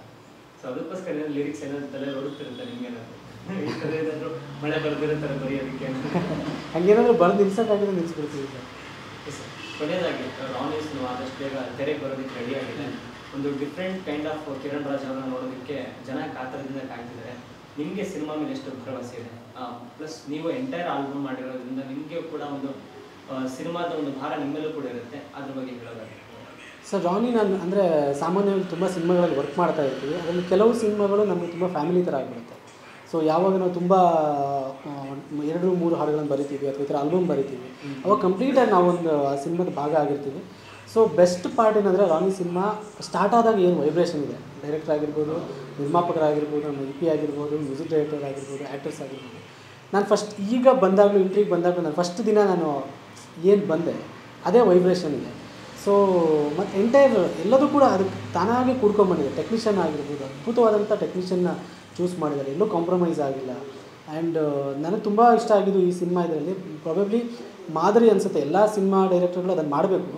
ಸೊ ಅದಕ್ಕೋಸ್ಕರ ಲಿರಿಕ್ಸ್ ಏನಾದ್ರು ತಲೆ ಓಡುತ್ತಿರುತ್ತೆ ನಿಮ್ಗೆ ಈ ಥರ ಏನಾದ್ರು ಮಳೆ ಬರ್ದಿರೋ ಥರ ಬರೆಯೋದಕ್ಕೆ ಅಂತ ಹಂಗೇನಾದರೂ ಬರೆದು ನಿಲ್ಸೋಕ್ಕಾಗಿದ್ರೆ ನಿಲ್ಸ್ಬಿಡ್ತೀವಿ ಸರ್ Yes, sir. ಕೊನೆಯದಾಗಿ ರಾನೀಸ್ ಆದಷ್ಟು ಬೇಗ ತೆರೆಗೆ ಬರೋದಕ್ಕೆ ರೆಡಿ ಆಗಿದೆ ಒಂದು different kind of Kiran Raj ಅವರನ್ನ ನೋಡೋದಕ್ಕೆ ಜನ ಕಾತರದಿಂದ ಕಾಯ್ತಿದ್ದಾರೆ ನಿಮಗೆ ಸಿನಿಮಾ ಮೇಲೆ ಎಷ್ಟು ಭರವಸೆ ಇದೆ ಪ್ಲಸ್ ನೀವು ಎಂಟೈರ್ ಆಲ್ಬಮ್ ಮಾಡಿರೋದ್ರಿಂದ ನಿಮಗೆ ಕೂಡ ಒಂದು ಸಿನಿಮಾದ ಒಂದು ಭಾರ ನಿಮ್ಮಲ್ಲೂ ಕೂಡ ಇರುತ್ತೆ ಅದ್ರ ಬಗ್ಗೆ ಹೇಳೋದಾದ್ರೆ ಸರ್ ರಾನಿ ನಾನು ಅಂದರೆ ಸಾಮಾನ್ಯವಾಗಿ ತುಂಬ ಸಿನಿಮಾಗಳಲ್ಲಿ ವರ್ಕ್ ಮಾಡ್ತಾ ಇರ್ತೀವಿ ಅದರಲ್ಲಿ ಕೆಲವು ಸಿನಿಮಾಗಳು ನಮಗೆ ತುಂಬ ಫ್ಯಾಮಿಲಿ ಥರ ಆಗಿಬಿಡುತ್ತೆ ಸೊ ಯಾವಾಗ ನಾವು ತುಂಬ ಆ, ಎರಡು ಮೂರು ಹಾಡುಗಳನ್ನು ಬರಿತೀವಿ ಅಥವಾ ಈ ಥರ ಆಲ್ಬಮ್ ಬರಿತೀವಿ ಅವಾಗ ಕಂಪ್ಲೀಟಾಗಿ ನಾವೊಂದು ಆ ಸಿನಿಮಾದ ಭಾಗ ಆಗಿರ್ತೀವಿ ಸೊ ಬೆಸ್ಟ್ ಪಾರ್ಟ್ ಏನಂದರೆ ರಾನಿ ಸಿನಿಮಾ ಸ್ಟಾರ್ಟ್ ಆದಾಗ ಏನು ವೈಬ್ರೇಷನ್ ಇದೆ ಡೈರೆಕ್ಟರ್ ಆಗಿರ್ಬೋದು ನಿರ್ಮಾಪಕರಾಗಿರ್ಬೋದು ನಮ್ಮ ಇ ಪಿ ಆಗಿರ್ಬೋದು ಮ್ಯೂಸಿಕ್ ಡೈರೆಕ್ಟರ್ ಆಗಿರ್ಬೋದು ಆ್ಯಕ್ಟರ್ಸ್ ಆಗಿರ್ಬೋದು ನಾನು ಫಸ್ಟ್ ಈಗ ಬಂದಾಗಲೂ ಇಂಟ್ರಿಗೆ ಬಂದಾಗಲೂ ನಾನು ಫಸ್ಟ್ ದಿನ ನಾನು ಏನು ಬಂದೆ ಅದೇ ವೈಬ್ರೇಷನ್ ಇದೆ ಸೊ ಮತ್ತು ಎಂಟೈರ್ ಎಲ್ಲದೂ ಕೂಡ ಅದಕ್ಕೆ ತಾನಾಗೆ ಕೂಡ್ಕೊಂಬಂದಿದೆ ಟೆಕ್ನಿಷಿಯನ್ ಆಗಿರ್ಬೋದು ಅದ್ಭುತವಾದಂಥ ಟೆಕ್ನಿಷಿಯನ್ನ ಚೂಸ್ ಮಾಡಿದ್ದಾರೆ ಎಲ್ಲೂ ಕಾಂಪ್ರಮೈಸ್ ಆಗಿಲ್ಲ ಆ್ಯಂಡ್ ನನಗೆ ತುಂಬ ಇಷ್ಟ ಆಗಿದ್ದು ಈ ಸಿನಿಮಾ ಇದರಲ್ಲಿ ಪ್ರಾಬಬ್ಲಿ ಮಾದರಿ ಅನಿಸುತ್ತೆ ಎಲ್ಲ ಸಿನಿಮಾ ಡೈರೆಕ್ಟರ್ಗಳು ಅದನ್ನು ಮಾಡಬೇಕು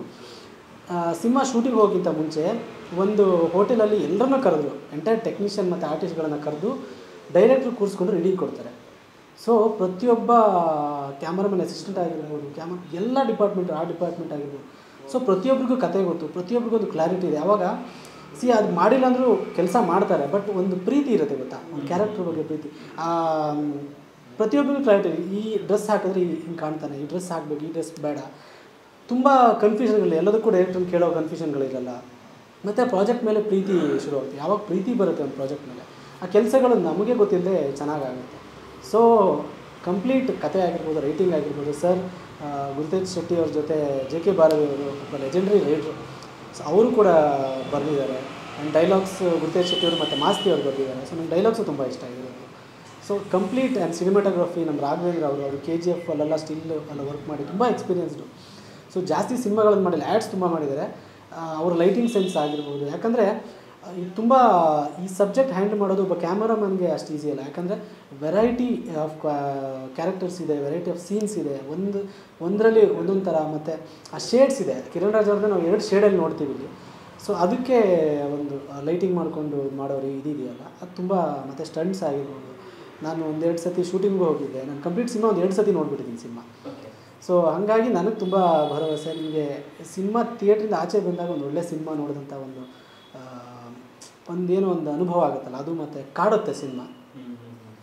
ಸಿನಿಮಾ ಶೂಟಿಂಗ್ ಹೋಗೋಕ್ಕಿಂತ ಮುಂಚೆ ಒಂದು ಹೋಟೆಲಲ್ಲಿ ಎಲ್ಲರನ್ನೂ ಕರೆದ್ರು ಎಂಟೈರ್ ಟೆಕ್ನಿಷಿಯನ್ ಮತ್ತು ಆರ್ಟಿಸ್ಟ್ಗಳನ್ನು ಕರೆದು ಡೈರೆಕ್ಟ್ರ್ ಕೂರಿಸ್ಕೊಂಡು ರೆಡಿ ಕೊಡ್ತಾರೆ ಸೊ ಪ್ರತಿಯೊಬ್ಬ ಕ್ಯಾಮರಾಮನ್ ಅಸಿಸ್ಟೆಂಟ್ ಆಗಿರ್ಬೋದು ಕ್ಯಾಮರಾ ಎಲ್ಲ ಡಿಪಾರ್ಟ್ಮೆಂಟ್ ಆ ಡಿಪಾರ್ಟ್ಮೆಂಟ್ ಆಗಿರ್ಬೋದು ಸೊ ಪ್ರತಿಯೊಬ್ಬರಿಗೂ ಕತೆ ಗೊತ್ತು ಪ್ರತಿಯೊಬ್ಬರಿಗೂ ಒಂದು ಕ್ಲಾರಿಟಿ ಇದೆ ಆವಾಗ ಸಿ ಅದು ಮಾಡಿಲ್ಲ ಅಂದರೂ ಕೆಲಸ ಮಾಡ್ತಾರೆ ಬಟ್ ಒಂದು ಪ್ರೀತಿ ಇರುತ್ತೆ ಗೊತ್ತಾ ಒಂದು ಕ್ಯಾರೆಕ್ಟರ್ ಬಗ್ಗೆ ಪ್ರೀತಿ ಆ, ಪ್ರತಿಯೊಬ್ಬರಿಗೂ ಕ್ಲಾರಿಟಿ ಈ ಡ್ರೆಸ್ ಹಾಕಿದ್ರೆ ಹಿಂಗೆ ಕಾಣ್ತಾನೆ ಈ ಡ್ರೆಸ್ ಹಾಕಬೇಕು ಈ ಡ್ರೆಸ್ ಬೇಡ ತುಂಬ ಕನ್ಫ್ಯೂಷನ್ಗಳು ಎಲ್ಲದಕ್ಕೂ ಡೈರೆಕ್ಟರ್ ಕೇಳೋ ಕನ್ಫ್ಯೂಷನ್ಗಳಿರಲ್ಲ ಮತ್ತು ಪ್ರಾಜೆಕ್ಟ್ ಮೇಲೆ ಪ್ರೀತಿ ಶುರುವಾಗುತ್ತೆ ಯಾವಾಗ ಪ್ರೀತಿ ಬರುತ್ತೆ ಒಂದು ಪ್ರಾಜೆಕ್ಟ್ ಮೇಲೆ ಆ ಕೆಲಸಗಳು ನಮಗೆ ಗೊತ್ತಿಲ್ಲದೆ ಚೆನ್ನಾಗಾಗುತ್ತೆ ಸೊ ಕಂಪ್ಲೀಟ್ ಕತೆ ಆಗಿರ್ಬೋದು ರೈಟಿಂಗ್ ಆಗಿರ್ಬೋದು ಸರ್ ಗುರುತೇಜ್ ಶೆಟ್ಟಿ ಅವ್ರ ಜೊತೆ ಜೆ ಕೆ ಬಾರವಿ ಅವರು ಒಬ್ಬ ಲೆಜೆಂಡ್ರಿ ರೈಟ್ರು ಸೊ ಅವರು ಕೂಡ ಬರೆದಿದ್ದಾರೆ ಆ್ಯಂಡ್ ಡೈಲಾಗ್ಸ್ ಗುರುತೇಜ್ ಶೆಟ್ಟಿ ಅವರು ಮತ್ತು ಮಾಸ್ತಿ ಅವರು ಬರೆದಿದ್ದಾರೆ ಸೊ ನಂಗೆ ಡೈಲಾಗ್ಸು ತುಂಬ ಇಷ್ಟ ಆಗಿದೆ ಸೊ ಕಂಪ್ಲೀಟ್ ಆ್ಯಂಡ್ ಸಿನಿಮಾಟೋಗ್ರಫಿ ನಮ್ಮ ರಾಘವೇಂದ್ರ ಅವರು ಅವರು ಕೆ ಜಿ ಎಫ್ ಅಲ್ಲೆಲ್ಲ ಸ್ಟಿಲ್ ಎಲ್ಲ ವರ್ಕ್ ಮಾಡಿ ತುಂಬ ಎಕ್ಸ್ಪೀರಿಯನ್ಸ್ಡು ಸೊ ಜಾಸ್ತಿ ಸಿನಿಮಾಗಳನ್ನು ಮಾಡಿಲ್ಲ ಆ್ಯಡ್ಸ್ ತುಂಬ ಮಾಡಿದ್ದಾರೆ ಆ, ಅವ್ರ ಲೈಟಿಂಗ್ ಸೆನ್ಸ್ ಆಗಿರ್ಬೋದು ಯಾಕಂದರೆ ಇದು ತುಂಬ ಈ ಸಬ್ಜೆಕ್ಟ್ ಹ್ಯಾಂಡಲ್ ಮಾಡೋದು ಒಬ್ಬ ಕ್ಯಾಮರಾಮನ್ಗೆ ಅಷ್ಟು ಈಸಿ ಅಲ್ಲ ಯಾಕಂದರೆ ವೆರೈಟಿ ಆಫ್ ಕ್ಯಾರೆಕ್ಟರ್ಸ್ ಇದೆ ವೆರೈಟಿ ಆಫ್ ಸೀನ್ಸ್ ಇದೆ ಒಂದು ಒಂದರಲ್ಲಿ ಒಂದೊಂದು ಥರ ಮತ್ತು ಆ ಶೇಡ್ಸ್ ಇದೆ ಕಿರಣ್ ರಾಜ್ ಅವ್ರದ್ದು ನಾವು ಎರಡು ಶೇಡಲ್ಲಿ ನೋಡ್ತೀವಿ ಇಲ್ಲಿ ಸೊ ಅದಕ್ಕೆ ಒಂದು ಲೈಟಿಂಗ್ ಮಾಡಿಕೊಂಡು ಮಾಡೋರು ಇದಿದೆಯಲ್ಲ ಅದು ತುಂಬ ಮತ್ತು ಸ್ಟಂಟ್ಸ್ ಆಗಿರ್ಬೋದು ನಾನು ಒಂದೆರಡು ಸತಿ ಶೂಟಿಂಗ್ಗೂ ಹೋಗಿದ್ದೆ ನಾನು ಕಂಪ್ಲೀಟ್ ಸಿನಿಮಾ ಒಂದು ಎರಡು ಸತಿ ನೋಡ್ಬಿಟ್ಟಿದ್ದೀನಿ ಸಿನಿಮಾ ಓಕೆ ಸೊ ಹಾಗಾಗಿ ನನಗೆ ತುಂಬ ಭರವಸೆ ನಿಮಗೆ ಸಿನಿಮಾ ಥಿಯೇಟ್ರಿಂದ ಆಚೆ ಬಂದಾಗ ಒಂದು ಒಳ್ಳೆ ಸಿನಿಮಾ ನೋಡಿದಂಥ ಒಂದು ಆ, ಒಂದೇನೋ ಒಂದು ಅನುಭವ ಆಗುತ್ತಲ್ಲ ಅದು ಮತ್ತು ಕಾಡುತ್ತೆ ಸಿನಿಮಾ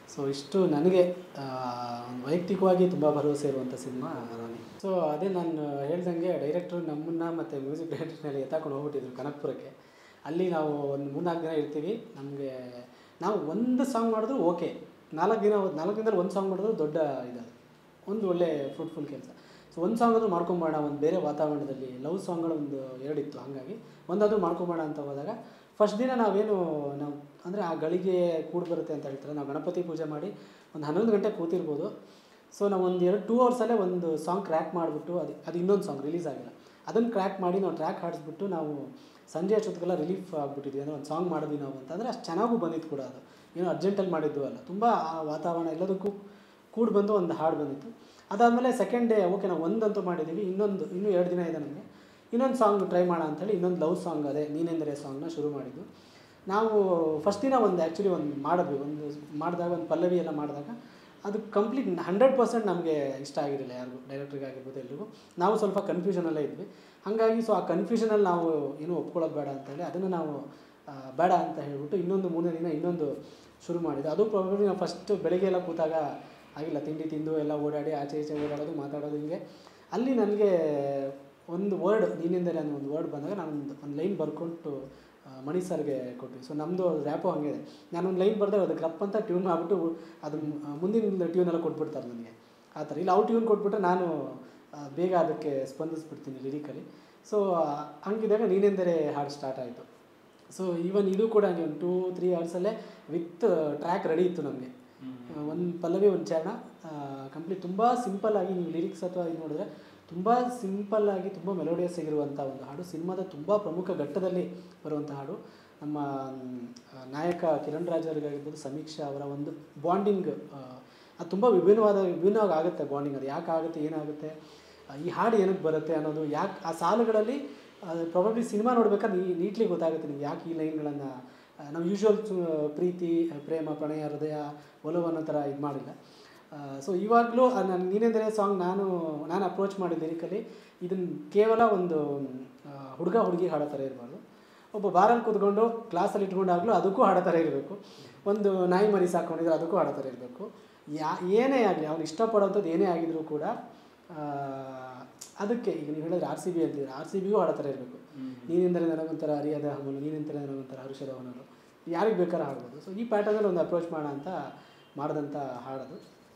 ಸೊ ಇಷ್ಟು ನನಗೆ ಆ, ಒಂದು ವೈಯಕ್ತಿಕವಾಗಿ ತುಂಬ ಭರವಸೆ ಇರುವಂಥ ಸಿನಿಮಾ ರಾಣಿ ಸೊ ಅದೇ ನಾನು ಹೇಳ್ದಂಗೆ ಡೈರೆಕ್ಟ್ರು ನಮ್ಮನ್ನು ಮತ್ತು ಮ್ಯೂಸಿಕ್ ಡೈರೆಕ್ಟರ್ನಲ್ಲಿ ಎತ್ತಾಕೊಂಡು ಹೋಗ್ಬಿಟ್ಟಿದ್ರು ಕನಕಪುರಕ್ಕೆ ಅಲ್ಲಿ ನಾವು ಒಂದು ಮೂರ್ನಾಲ್ಕು ದಿನ ಇರ್ತೀವಿ ನಮಗೆ ನಾವು ಒಂದು ಸಾಂಗ್ ಮಾಡಿದ್ರು ಓಕೆ ನಾಲ್ಕು ದಿನ ನಾಲ್ಕು ದಿನದಲ್ಲಿ ಒಂದು ಸಾಂಗ್ ಮಾಡಿದ್ರು ದೊಡ್ಡ ಇದದು ಒಂದು ಒಳ್ಳೆ ಫ್ರೂಟ್ಫುಲ್ ಕೆಲಸ ಸೊ ಒಂದು ಸಾಂಗ್ ಆದರೂ ಮಾಡ್ಕೊಂಬೋಣ ಒಂದು ಬೇರೆ ವಾತಾವರಣದಲ್ಲಿ ಲವ್ ಸಾಂಗ್ಗಳು ಒಂದು ಎರಡಿತ್ತು ಹಾಗಾಗಿ ಒಂದಾದರೂ ಮಾಡ್ಕೊಂಬೋಣ ಅಂತ ಹೋದಾಗ ಫಸ್ಟ್ ದಿನ ನಾವೇನು ನಾವು ಅಂದರೆ ಆ ಗಳಿಗೆ ಕೂಡಿ ಬರುತ್ತೆ ಅಂತ ಹೇಳ್ತಾರೆ ನಾವು ಗಣಪತಿ ಪೂಜೆ ಮಾಡಿ ಒಂದು ಹನ್ನೊಂದು ಗಂಟೆ ಕೂತಿರ್ಬೋದು ಸೊ ನಾವು ಒಂದು ಎರಡು ಟೂ ಅವರ್ಸಲ್ಲೇ ಒಂದು ಸಾಂಗ್ ಕ್ರ್ಯಾಕ್ ಮಾಡಿಬಿಟ್ಟು ಅದು ಅದು ಇನ್ನೊಂದು ಸಾಂಗ್ ರಿಲೀಸ್ ಆಗಿಲ್ಲ ಅದನ್ನು ಕ್ರ್ಯಾಕ್ ಮಾಡಿ ನಾವು ಟ್ರ್ಯಾಕ್ ಹಾಡಿಸ್ಬಿಟ್ಟು ನಾವು ಸಂಜೆ ಅಷ್ಟೊತ್ತಿಗೆಲ್ಲ ರಿಲೀಫ್ ಆಗಿಬಿಟ್ಟಿದ್ವಿ ಅಂದರೆ ಒಂದು ಸಾಂಗ್ ಮಾಡಿದ್ವಿ ನಾವು ಅಂತಂದರೆ ಅಷ್ಟು ಚೆನ್ನಾಗೂ ಬಂದಿತ್ತು ಕೂಡ ಅದು ಏನೋ ಅರ್ಜೆಂಟಲ್ಲಿ ಮಾಡಿದ್ದು ಅಲ್ಲ ತುಂಬ ಆ ವಾತಾವರಣ ಎಲ್ಲದಕ್ಕೂ ಕೂಡಿ ಬಂದು ಒಂದು ಹಾಡು ಬಂದಿತ್ತು ಅದಾದಮೇಲೆ ಸೆಕೆಂಡ್ ಡೇ ಓಕೆ ನಾವು ಒಂದಂತೂ ಮಾಡಿದ್ದೀವಿ ಇನ್ನೊಂದು ಇನ್ನೂ ಎರಡು ದಿನ ಇದೆ ನನಗೆ ಇನ್ನೊಂದು ಸಾಂಗ್ ಟ್ರೈ ಮಾಡೋಣ ಅಂಥೇಳಿ ಇನ್ನೊಂದು ಲವ್ ಸಾಂಗ್ ಅದೇ ನೀನೆಂದರೆ ಸಾಂಗ್ನ ಶುರು ಮಾಡಿದ್ದು ನಾವು ಫಸ್ಟ್ ದಿನ ಒಂದು ಆ್ಯಕ್ಚುಲಿ ಒಂದು ಮಾಡಿದ್ವಿ ಒಂದು ಮಾಡಿದಾಗ ಒಂದು ಪಲ್ಲವಿ ಎಲ್ಲ ಮಾಡಿದಾಗ ಅದು ಕಂಪ್ಲೀಟ್ ಹಂಡ್ರೆಡ್ ಪರ್ಸೆಂಟ್ ನಮಗೆ ಇಷ್ಟ ಆಗಿರಲಿಲ್ಲ ಯಾರಿಗೂ ಡೈರೆಕ್ಟ್ರಿಗೆ ಆಗಿರ್ಬೋದು ಎಲ್ರಿಗೂ ನಾವು ಸ್ವಲ್ಪ ಕನ್ಫ್ಯೂಷನಲ್ಲೇ ಇದ್ವಿ ಹಾಗಾಗಿ ಸೊ ಆ ಕನ್ಫ್ಯೂಷನಲ್ಲಿ ನಾವು ಏನೂ ಒಪ್ಕೊಳ್ಳೋದು ಬೇಡ ಅಂತೇಳಿ ಅದನ್ನು ನಾವು ಆ, ಬೇಡ ಅಂತ ಹೇಳ್ಬಿಟ್ಟು ಇನ್ನೊಂದು ಮೂರನೇ ದಿನ ಇನ್ನೊಂದು ಶುರು ಮಾಡಿದ್ದು ಅದು ಪ್ರಾಬಬ್ಲಿ ನಾವು ಫಸ್ಟ್ ಬೆಳಗ್ಗೆ ಎಲ್ಲ ಕೂತಾಗ ಆಗಿಲ್ಲ ತಿಂಡಿ ತಿಂದು ಎಲ್ಲ ಓಡಾಡಿ ಆಚೆ ಈಚೆ ಓಡಾಡೋದು ಮಾತಾಡೋದು ಹಿಂಗೆ ಅಲ್ಲಿ ನನಗೆ ಒಂದು ವರ್ಡ್ ನೀನೆಂದರೆ ಅನ್ನೋ ಒಂದು ವರ್ಡ್ ಬಂದಾಗ ನಾನು ಒಂದು ಒಂದು ಲೈನ್ ಬರ್ಕೊಟ್ಟು ಆ, ಮಣಿ ಸರ್ಗೆ ಕೊಟ್ವಿ ಸೊ ನಮ್ಮದು ರ್ಯಾಪು ಹಂಗೆ ಇದೆ ನಾನೊಂದು ಲೈನ್ ಬರ್ದಾಗ ಅದಕ್ಕೆ ರಪ್ ಅಂತ ಟ್ಯೂನ್ ಮಾಡಿಬಿಟ್ಟು ಅದು ಮ್- ಮುಂದಿನ ಟ್ಯೂನ್ ಎಲ್ಲ ಕೊಟ್ಬಿಡ್ತಾರೆ ನನಗೆ ಆ ಥರ ಇಲ್ಲ ಅವ್ರು ಟ್ಯೂನ್ ಕೊಟ್ಬಿಟ್ರೆ ನಾನು ಆ, ಬೇಗ ಅದಕ್ಕೆ ಸ್ಪಂದಿಸ್ಬಿಡ್ತೀನಿ ಲಿರಿಕಲಿ ಸೊ ಹಂಗಿದಾಗ ನೀನೆಂದರೆ ಹಾಡು ಸ್ಟಾರ್ಟ್ ಆಯಿತು ಸೊ ಈವನ್ ಇದು ಕೂಡ ಹಂಗೆ ಒಂದು ಟೂ ತ್ರೀ ಅವರ್ಸಲ್ಲೇ ವಿತ್ ಟ್ರ್ಯಾಕ್ ರೆಡಿ ಇತ್ತು ನಮಗೆ ಒಂದು ಪಲ್ಲವಿ ಒಂದು ಚರಣ ಕಂಪ್ಲೀಟ್ ತುಂಬ ಸಿಂಪಲ್ಲಾಗಿ ನೀವು ಲಿರಿಕ್ಸ್ ಅಥವಾ ಇದು ನೋಡಿದ್ರೆ ತುಂಬ ಸಿಂಪಲ್ಲಾಗಿ ತುಂಬ ಮೆಲೋಡಿಯಸ್ ಆಗಿರುವಂಥ ಒಂದು ಹಾಡು ಸಿನಿಮಾದ ತುಂಬ ಪ್ರಮುಖ ಘಟ್ಟದಲ್ಲಿ ಬರುವಂಥ ಹಾಡು ನಮ್ಮ ಮ್, ಆ, ನಾಯಕ ಕಿರಣ್ ರಾಜ್ ಅವರಿಗಾಗಿರ್ಬೋದು ಸಮೀಕ್ಷಾ ಅವರ ಒಂದು ಬಾಂಡಿಂಗ್ ಅದು ತುಂಬ ವಿಭಿನ್ನವಾದ ವಿಭಿನ್ನವಾಗಿ ಆಗುತ್ತೆ ಬಾಂಡಿಂಗ್ ಅದು ಯಾಕೆ ಆಗುತ್ತೆ ಏನಾಗುತ್ತೆ ಆ, ಈ ಹಾಡು ಏನಕ್ಕೆ ಬರುತ್ತೆ ಅನ್ನೋದು ಯಾಕೆ ಆ ಸಾಲುಗಳಲ್ಲಿ ಪ್ರಾಬಬ್ಲಿ ಸಿನಿಮಾ ನೋಡ್ಬೇಕಾದ್ರೆ ನೀ ನೀಟ್ಲಿ ಗೊತ್ತಾಗುತ್ತೆ ನಿಮ್ಗೆ ಯಾಕೆ ಈ ಲೈನ್ಗಳನ್ನು ನಾವು ಯೂಶ್ವಲ್ ಪ್ರೀತಿ ಪ್ರೇಮ ಪ್ರಣಯ ಹೃದಯ ಒಲವು ಅನ್ನೋ ಥರ ಇದು ಮಾಡಿಲ್ಲ ಸೊ ಇವಾಗಲೂ ನಾನು ನೀನೆಂದರೆ ಸಾಂಗ್ ನಾನು ನಾನು ಅಪ್ರೋಚ್ ಮಾಡಿದ ಲಿರಿಕಲ್ಲಿ ಇದನ್ನು ಕೇವಲ ಒಂದು ಆ, ಹುಡುಗ ಹುಡುಗಿ ಹಾಡೋ ಥರ ಇರಬಾರ್ದು ಒಬ್ಬ ಬಾರಲ್ಲಿ ಕೂತ್ಕೊಂಡು ಕ್ಲಾಸಲ್ಲಿ ಇಟ್ಕೊಂಡಾಗಲೂ ಅದಕ್ಕೂ ಹಾಡೋ ಥರ ಇರಬೇಕು ಒಂದು ನಾಯಿ ಮರಿ ಸಾಕೊಂಡಿದ್ರೆ ಅದಕ್ಕೂ ಹಾಡೋ ಥರ ಇರಬೇಕು ಯಾ ಏನೇ ಆಗಲಿ ಅವ್ನು ಇಷ್ಟಪಡೋಂಥದ್ದು ಏನೇ ಆಗಿದ್ರೂ ಕೂಡ ಆ, ಅದಕ್ಕೆ ಈಗ ನೀವು ಹೇಳಿದ್ರೆ ಆರ್ ಸಿ ಬಿ ಅಂತಿದ್ರೆ ಆರ್ ಸಿ ಬಿಗೂ ಹಾಡೋ ಥರ ಇರಬೇಕು ನೀನೆಂದರೆ ನನಗೊಂಥರ ಅರಿಯದ ಹಮಲು ನೀನೆಂದರೆ ನನಗೊಂಥರ ಹರುಷದ ಹೊನಲು ಯಾರಿಗೆ ಬೇಕಾದ್ರೆ ಹಾಡ್ಬೋದು ಸೊ ಈ ಪ್ಯಾಟರ್ನಲ್ಲಿ ಒಂದು ಅಪ್ರೋಚ್ ಮಾಡೋಣ ಅಂತ ಮಾಡಿದಂಥ ಹಾಡೋದು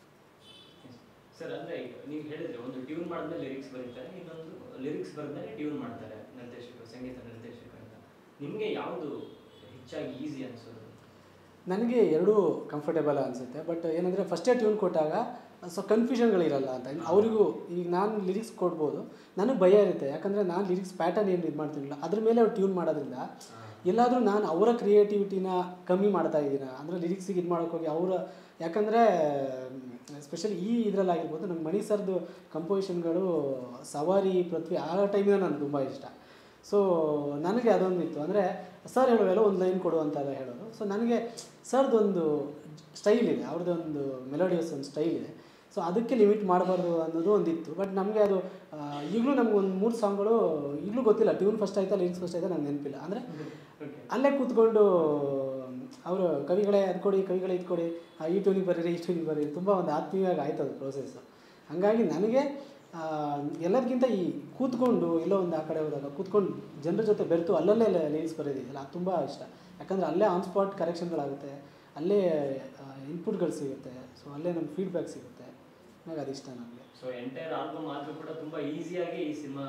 ಸರ್ ಅಂದ್ರೆ ಈಗ ನೀವು ಹೇಳಿದ್ರೆ ಒಂದು ಟ್ಯೂನ್ ಮಾಡಿದ್ಮೇಲೆ ಲಿರಿಕ್ಸ್ ಬರೀತಾರೆ ಇನ್ನೊಂದು ಲಿರಿಕ್ಸ್ ಬರೆದ್ಮೇಲೆ ಟ್ಯೂನ್ ಮಾಡ್ತಾರೆ ನಿರ್ದೇಶಕರು ಸಂಗೀತ ನಿರ್ದೇಶಕರು ಅಂತ ನಿಮಗೆ ಯಾವುದು ಹೆಚ್ಚಾಗಿ ಈಸಿ ಅನ್ಸೋದು ನನಗೆ ಎರಡೂ ಕಂಫರ್ಟೇಬಲ್ ಅನಿಸುತ್ತೆ ಬಟ್ ಏನಂದರೆ ಫಸ್ಟೇ ಟ್ಯೂನ್ ಕೊಟ್ಟಾಗ ಸೊ ಕನ್ಫ್ಯೂಷನ್ಗಳಿರಲ್ಲ ಅಂತ ಅವರಿಗೂ ಈಗ ನಾನು ಲಿರಿಕ್ಸ್ ಕೊಡ್ಬೋದು ನನಗೆ ಭಯ ಇರುತ್ತೆ ಯಾಕಂದರೆ ನಾನು ಲಿರಿಕ್ಸ್ ಪ್ಯಾಟರ್ನ್ ಏನು ಇದು ಮಾಡ್ತಿರಲಿಲ್ಲ ಅದ್ರ ಮೇಲೆ ಅವ್ರು ಟ್ಯೂನ್ ಮಾಡೋದ್ರಿಂದ ಎಲ್ಲಾದರೂ ನಾನು ಅವರ ಕ್ರಿಯೇಟಿವಿಟಿನ ಕಮ್ಮಿ ಮಾಡ್ತಾ ಇದ್ದೀನ ಅಂದರೆ ಲಿರಿಕ್ಸಿಗೆ ಇದು ಮಾಡೋಕ್ಕೋಗಿ ಅವರ ಯಾಕಂದರೆ ಸ್ಪೆಷಲಿ ಈ ಇದರಲ್ಲಾಗಿರ್ಬೋದು ನಂಗೆ ಮಣಿ ಸರ್ದು ಕಂಪೋಸಿಷನ್ಗಳು ಸವಾರಿ ಪೃಥ್ವಿ ಆ ಟೈಮಿನ ನನಗೆ ತುಂಬ ಇಷ್ಟ ಸೊ ನನಗೆ ಅದೊಂದಿತ್ತು ಅಂದರೆ ಸರ್ ಹೇಳುವೆಲ್ಲ ಒಂದು ಲೈನ್ ಕೊಡು ಅಂತ ಎಲ್ಲ ಹೇಳೋದು ಸೊ ನನಗೆ ಸರ್ದೊಂದು ಸ್ಟೈಲ್ ಇದೆ ಅವ್ರದ್ದೊಂದು ಮೆಲೋಡಿಯಸ್ ಒಂದು ಸ್ಟೈಲ್ ಇದೆ ಸೊ ಅದಕ್ಕೆ ಲಿಮಿಟ್ ಮಾಡಬಾರ್ದು ಅನ್ನೋದು ಒಂದಿತ್ತು ಬಟ್ ನಮಗೆ ಅದು ಆ, ಈಗಲೂ ನಮ್ಗೆ ಒಂದು ಮೂರು ಸಾಂಗ್ಗಳು ಈಗಲೂ ಗೊತ್ತಿಲ್ಲ ಟ್ಯೂನ್ ಫಸ್ಟ್ ಆಯ್ತಾ ಲಿರಿಕ್ಸ್ ಫಸ್ಟ್ ಆಯ್ತಾ ನಂಗೆ ನೆನಪಿಲ್ಲ ಅಂದರೆ ಅಲ್ಲೇ ಕೂತ್ಕೊಂಡು ಅವರು ಕವಿಗಳೇ ಅದು ಕೊಡಿ ಕವಿಗಳೇ ಇದು ಕೊಡಿ ಆ, ಈ ಟ್ಯೂನಿಗೆ ಬರೀರಿ ಈ ಟ್ಯೂನಿಗೆ ಬರೀರಿ ತುಂಬ ಒಂದು ಆತ್ಮೀಯವಾಗಿ ಆಯ್ತು ಅದು ಪ್ರೋಸೆಸ್ಸು ಹಾಗಾಗಿ ನನಗೆ ಆ, ಎಲ್ಲರಿಗಿಂತ ಈ ಕೂತ್ಕೊಂಡು ಎಲ್ಲೋ ಒಂದು ಆ ಕಡೆ ಹೋದಾಗ ಕೂತ್ಕೊಂಡು ಜನರ ಜೊತೆ ಬೆರೆತು ಅಲ್ಲಲ್ಲೇ ಲಿರಿಕ್ಸ್ ಬರೆಯೋದಿದೆಯಲ್ಲ ಅದು ತುಂಬ ಇಷ್ಟ ಯಾಕಂದರೆ ಅಲ್ಲೇ ಆನ್ ಸ್ಪಾಟ್ ಕರೆಕ್ಷನ್ಗಳಾಗುತ್ತೆ ಅಲ್ಲೇ ಇನ್ಪುಟ್ಗಳು ಸಿಗುತ್ತೆ ಸೊ ಅಲ್ಲೇ ನಮ್ಗೆ ಫೀಡ್ಬ್ಯಾಕ್ ಸಿಗುತ್ತೆ ಹಾಗಾಗಿ ಅದು ಇಷ್ಟ ನನಗೆ ಸೊ ಎಂಟೈರ್ ಆಲ್ಬಮ್ ಆದ್ರೂ ಕೂಡ ತುಂಬಾ ಈಸಿಯಾಗಿ ಈ ಸಿನಿಮಾ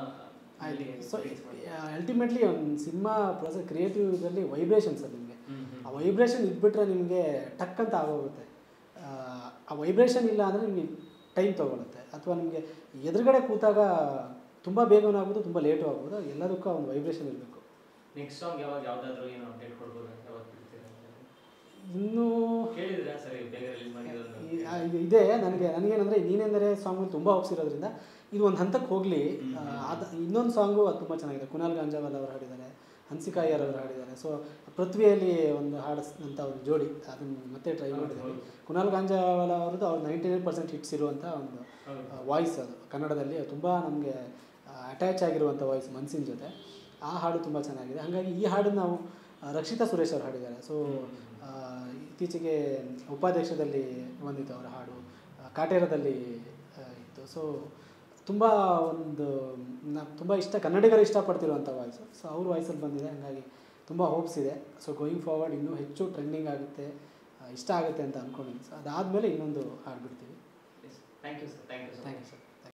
ಸೊ ಅಲ್ಟಿಮೇಟ್ಲಿ ಒಂದು ಸಿನಿಮಾ ಪ್ರೊಸೆಸ್ ಕ್ರಿಯೇಟಿವ್ ಇದರಲ್ಲಿ ವೈಬ್ರೇಷನ್ಸ್ ಅದು ನಿಮಗೆ ಆ ವೈಬ್ರೇಷನ್ ಇದ್ಬಿಟ್ರೆ ನಿಮಗೆ ಟಕ್ ಅಂತ ಆಗೋಗುತ್ತೆ ಆ, ಆ ವೈಬ್ರೇಷನ್ ಇಲ್ಲ ಅಂದರೆ ನಿಮಗೆ ಟೈಮ್ ತೊಗೊಳುತ್ತೆ ಅಥವಾ ನಿಮಗೆ ಎದುರುಗಡೆ ಕೂತಾಗ ತುಂಬ ಬೇಗನೂ ಆಗ್ಬೋದು ತುಂಬ ಲೇಟು ಆಗ್ಬೋದು ಎಲ್ಲದಕ್ಕೂ ಒಂದು ವೈಬ್ರೇಷನ್ ಇರಬೇಕು ನೆಕ್ಸ್ಟ್ ಸಾಂಗ್ ಯಾವಾಗ ಯಾವ್ದಾದ್ರು ಏನೋ ಅಪ್ಡೇಟ್ ಕೊಡ್ಬೋದು ಅಂತ ಯಾವಾಗ ಬಿಡ್ತೀರಾ ಅಂತ? ಇನ್ನೂ ಕೇಳಿದ್ರೆ ಸರಿ ಬೇಗ ರಿಲೀಸ್ ಮಾಡಿರೋದು ಈ- ಆ, ಇದು ಇದೆ ನನಗೆ ನನಗೇನಂದರೆ ನೀನೆಂದರೆ ಸಾಂಗ್ ತುಂಬ ಹೋಗ್ಸಿರೋದ್ರಿಂದ ಇದು ಒಂದು ಹಂತಕ್ಕೆ ಹೋಗಲಿ ಅದ ಇನ್ನೊಂದು ಸಾಂಗು ಅದು ತುಂಬ ಚೆನ್ನಾಗಿದೆ ಕುನಾಲ್ ಗಾಂಜಾವಲ್ ಅವರು ಹಾಡಿದ್ದಾರೆ ಹನ್ಸಿಕಾ ಅಯ್ಯರ್ ಅವರು ಹಾಡಿದ್ದಾರೆ ಸೊ ಪೃಥ್ವಿಯಲ್ಲಿ ಒಂದು ಹಾಡಿಸಿದಂಥ ಒಂದು ಜೋಡಿ ಅದನ್ನು ಮತ್ತೆ ಟ್ರೈ ಮಾಡಿದ್ದೀವಿ ಕುನಾಲ್ ಗಾಂಜಾವಲ ಅವ್ರದ್ದು ಅವ್ರು ನೈಂಟಿ ನೈನ್ ಪರ್ಸೆಂಟ್ ಹಿಟ್ಸ್ ಇರುವಂಥ ಒಂದು ಹೌದು. ವಾಯ್ಸ್ ಅದು ಕನ್ನಡದಲ್ಲಿ ತುಂಬ ನಮಗೆ ಅಟ್ಯಾಚ್ ಆಗಿರುವಂಥ ವಾಯ್ಸ್ ಮನಸ್ಸಿನ ಜೊತೆ ಆ ಹಾಡು ತುಂಬ ಚೆನ್ನಾಗಿದೆ ಹಾಗಾಗಿ ಈ ಹಾಡು ನಾವು ಆ, ರಕ್ಷಿತಾ ಸುರೇಶ್ ಅವರು ಹಾಡಿದ್ದಾರೆ ಸೊ ಆ, ಇತ್ತೀಚೆಗೆ ಉಪಾಧ್ಯಕ್ಷದಲ್ಲಿ ಬಂದಿತ್ತು ಅವರ ಹಾಡು ಆ, ಕಾಟೇರದಲ್ಲಿ ಆ, ಇತ್ತು ಸೊ ತುಂಬ ಒಂದು ನಾ ತುಂಬ ಇಷ್ಟ ಕನ್ನಡಿಗರು ಇಷ್ಟಪಡ್ತಿರುವಂಥ ವಾಯ್ಸು ಸೊ ಅವ್ರ ವಾಯ್ಸಲ್ಲಿ ಬಂದಿದೆ ಹಾಗಾಗಿ ತುಂಬ ಹೋಪ್ಸ್ ಇದೆ ಸೊ ಗೋಯಿಂಗ್ ಫಾರ್ವರ್ಡ್ ಇನ್ನೂ ಹೆಚ್ಚು ಟ್ರೆಂಡಿಂಗ್ ಆಗುತ್ತೆ ಆ, ಇಷ್ಟ ಆಗುತ್ತೆ ಅಂತ ಅಂದ್ಕೊಂಡಿದ್ದೀನಿ ಸೊ ಅದಾದಮೇಲೆ ಇನ್ನೊಂದು ಹಾಡ್ಬಿಡ್ತೀವಿ thank you sir thank you thank you sir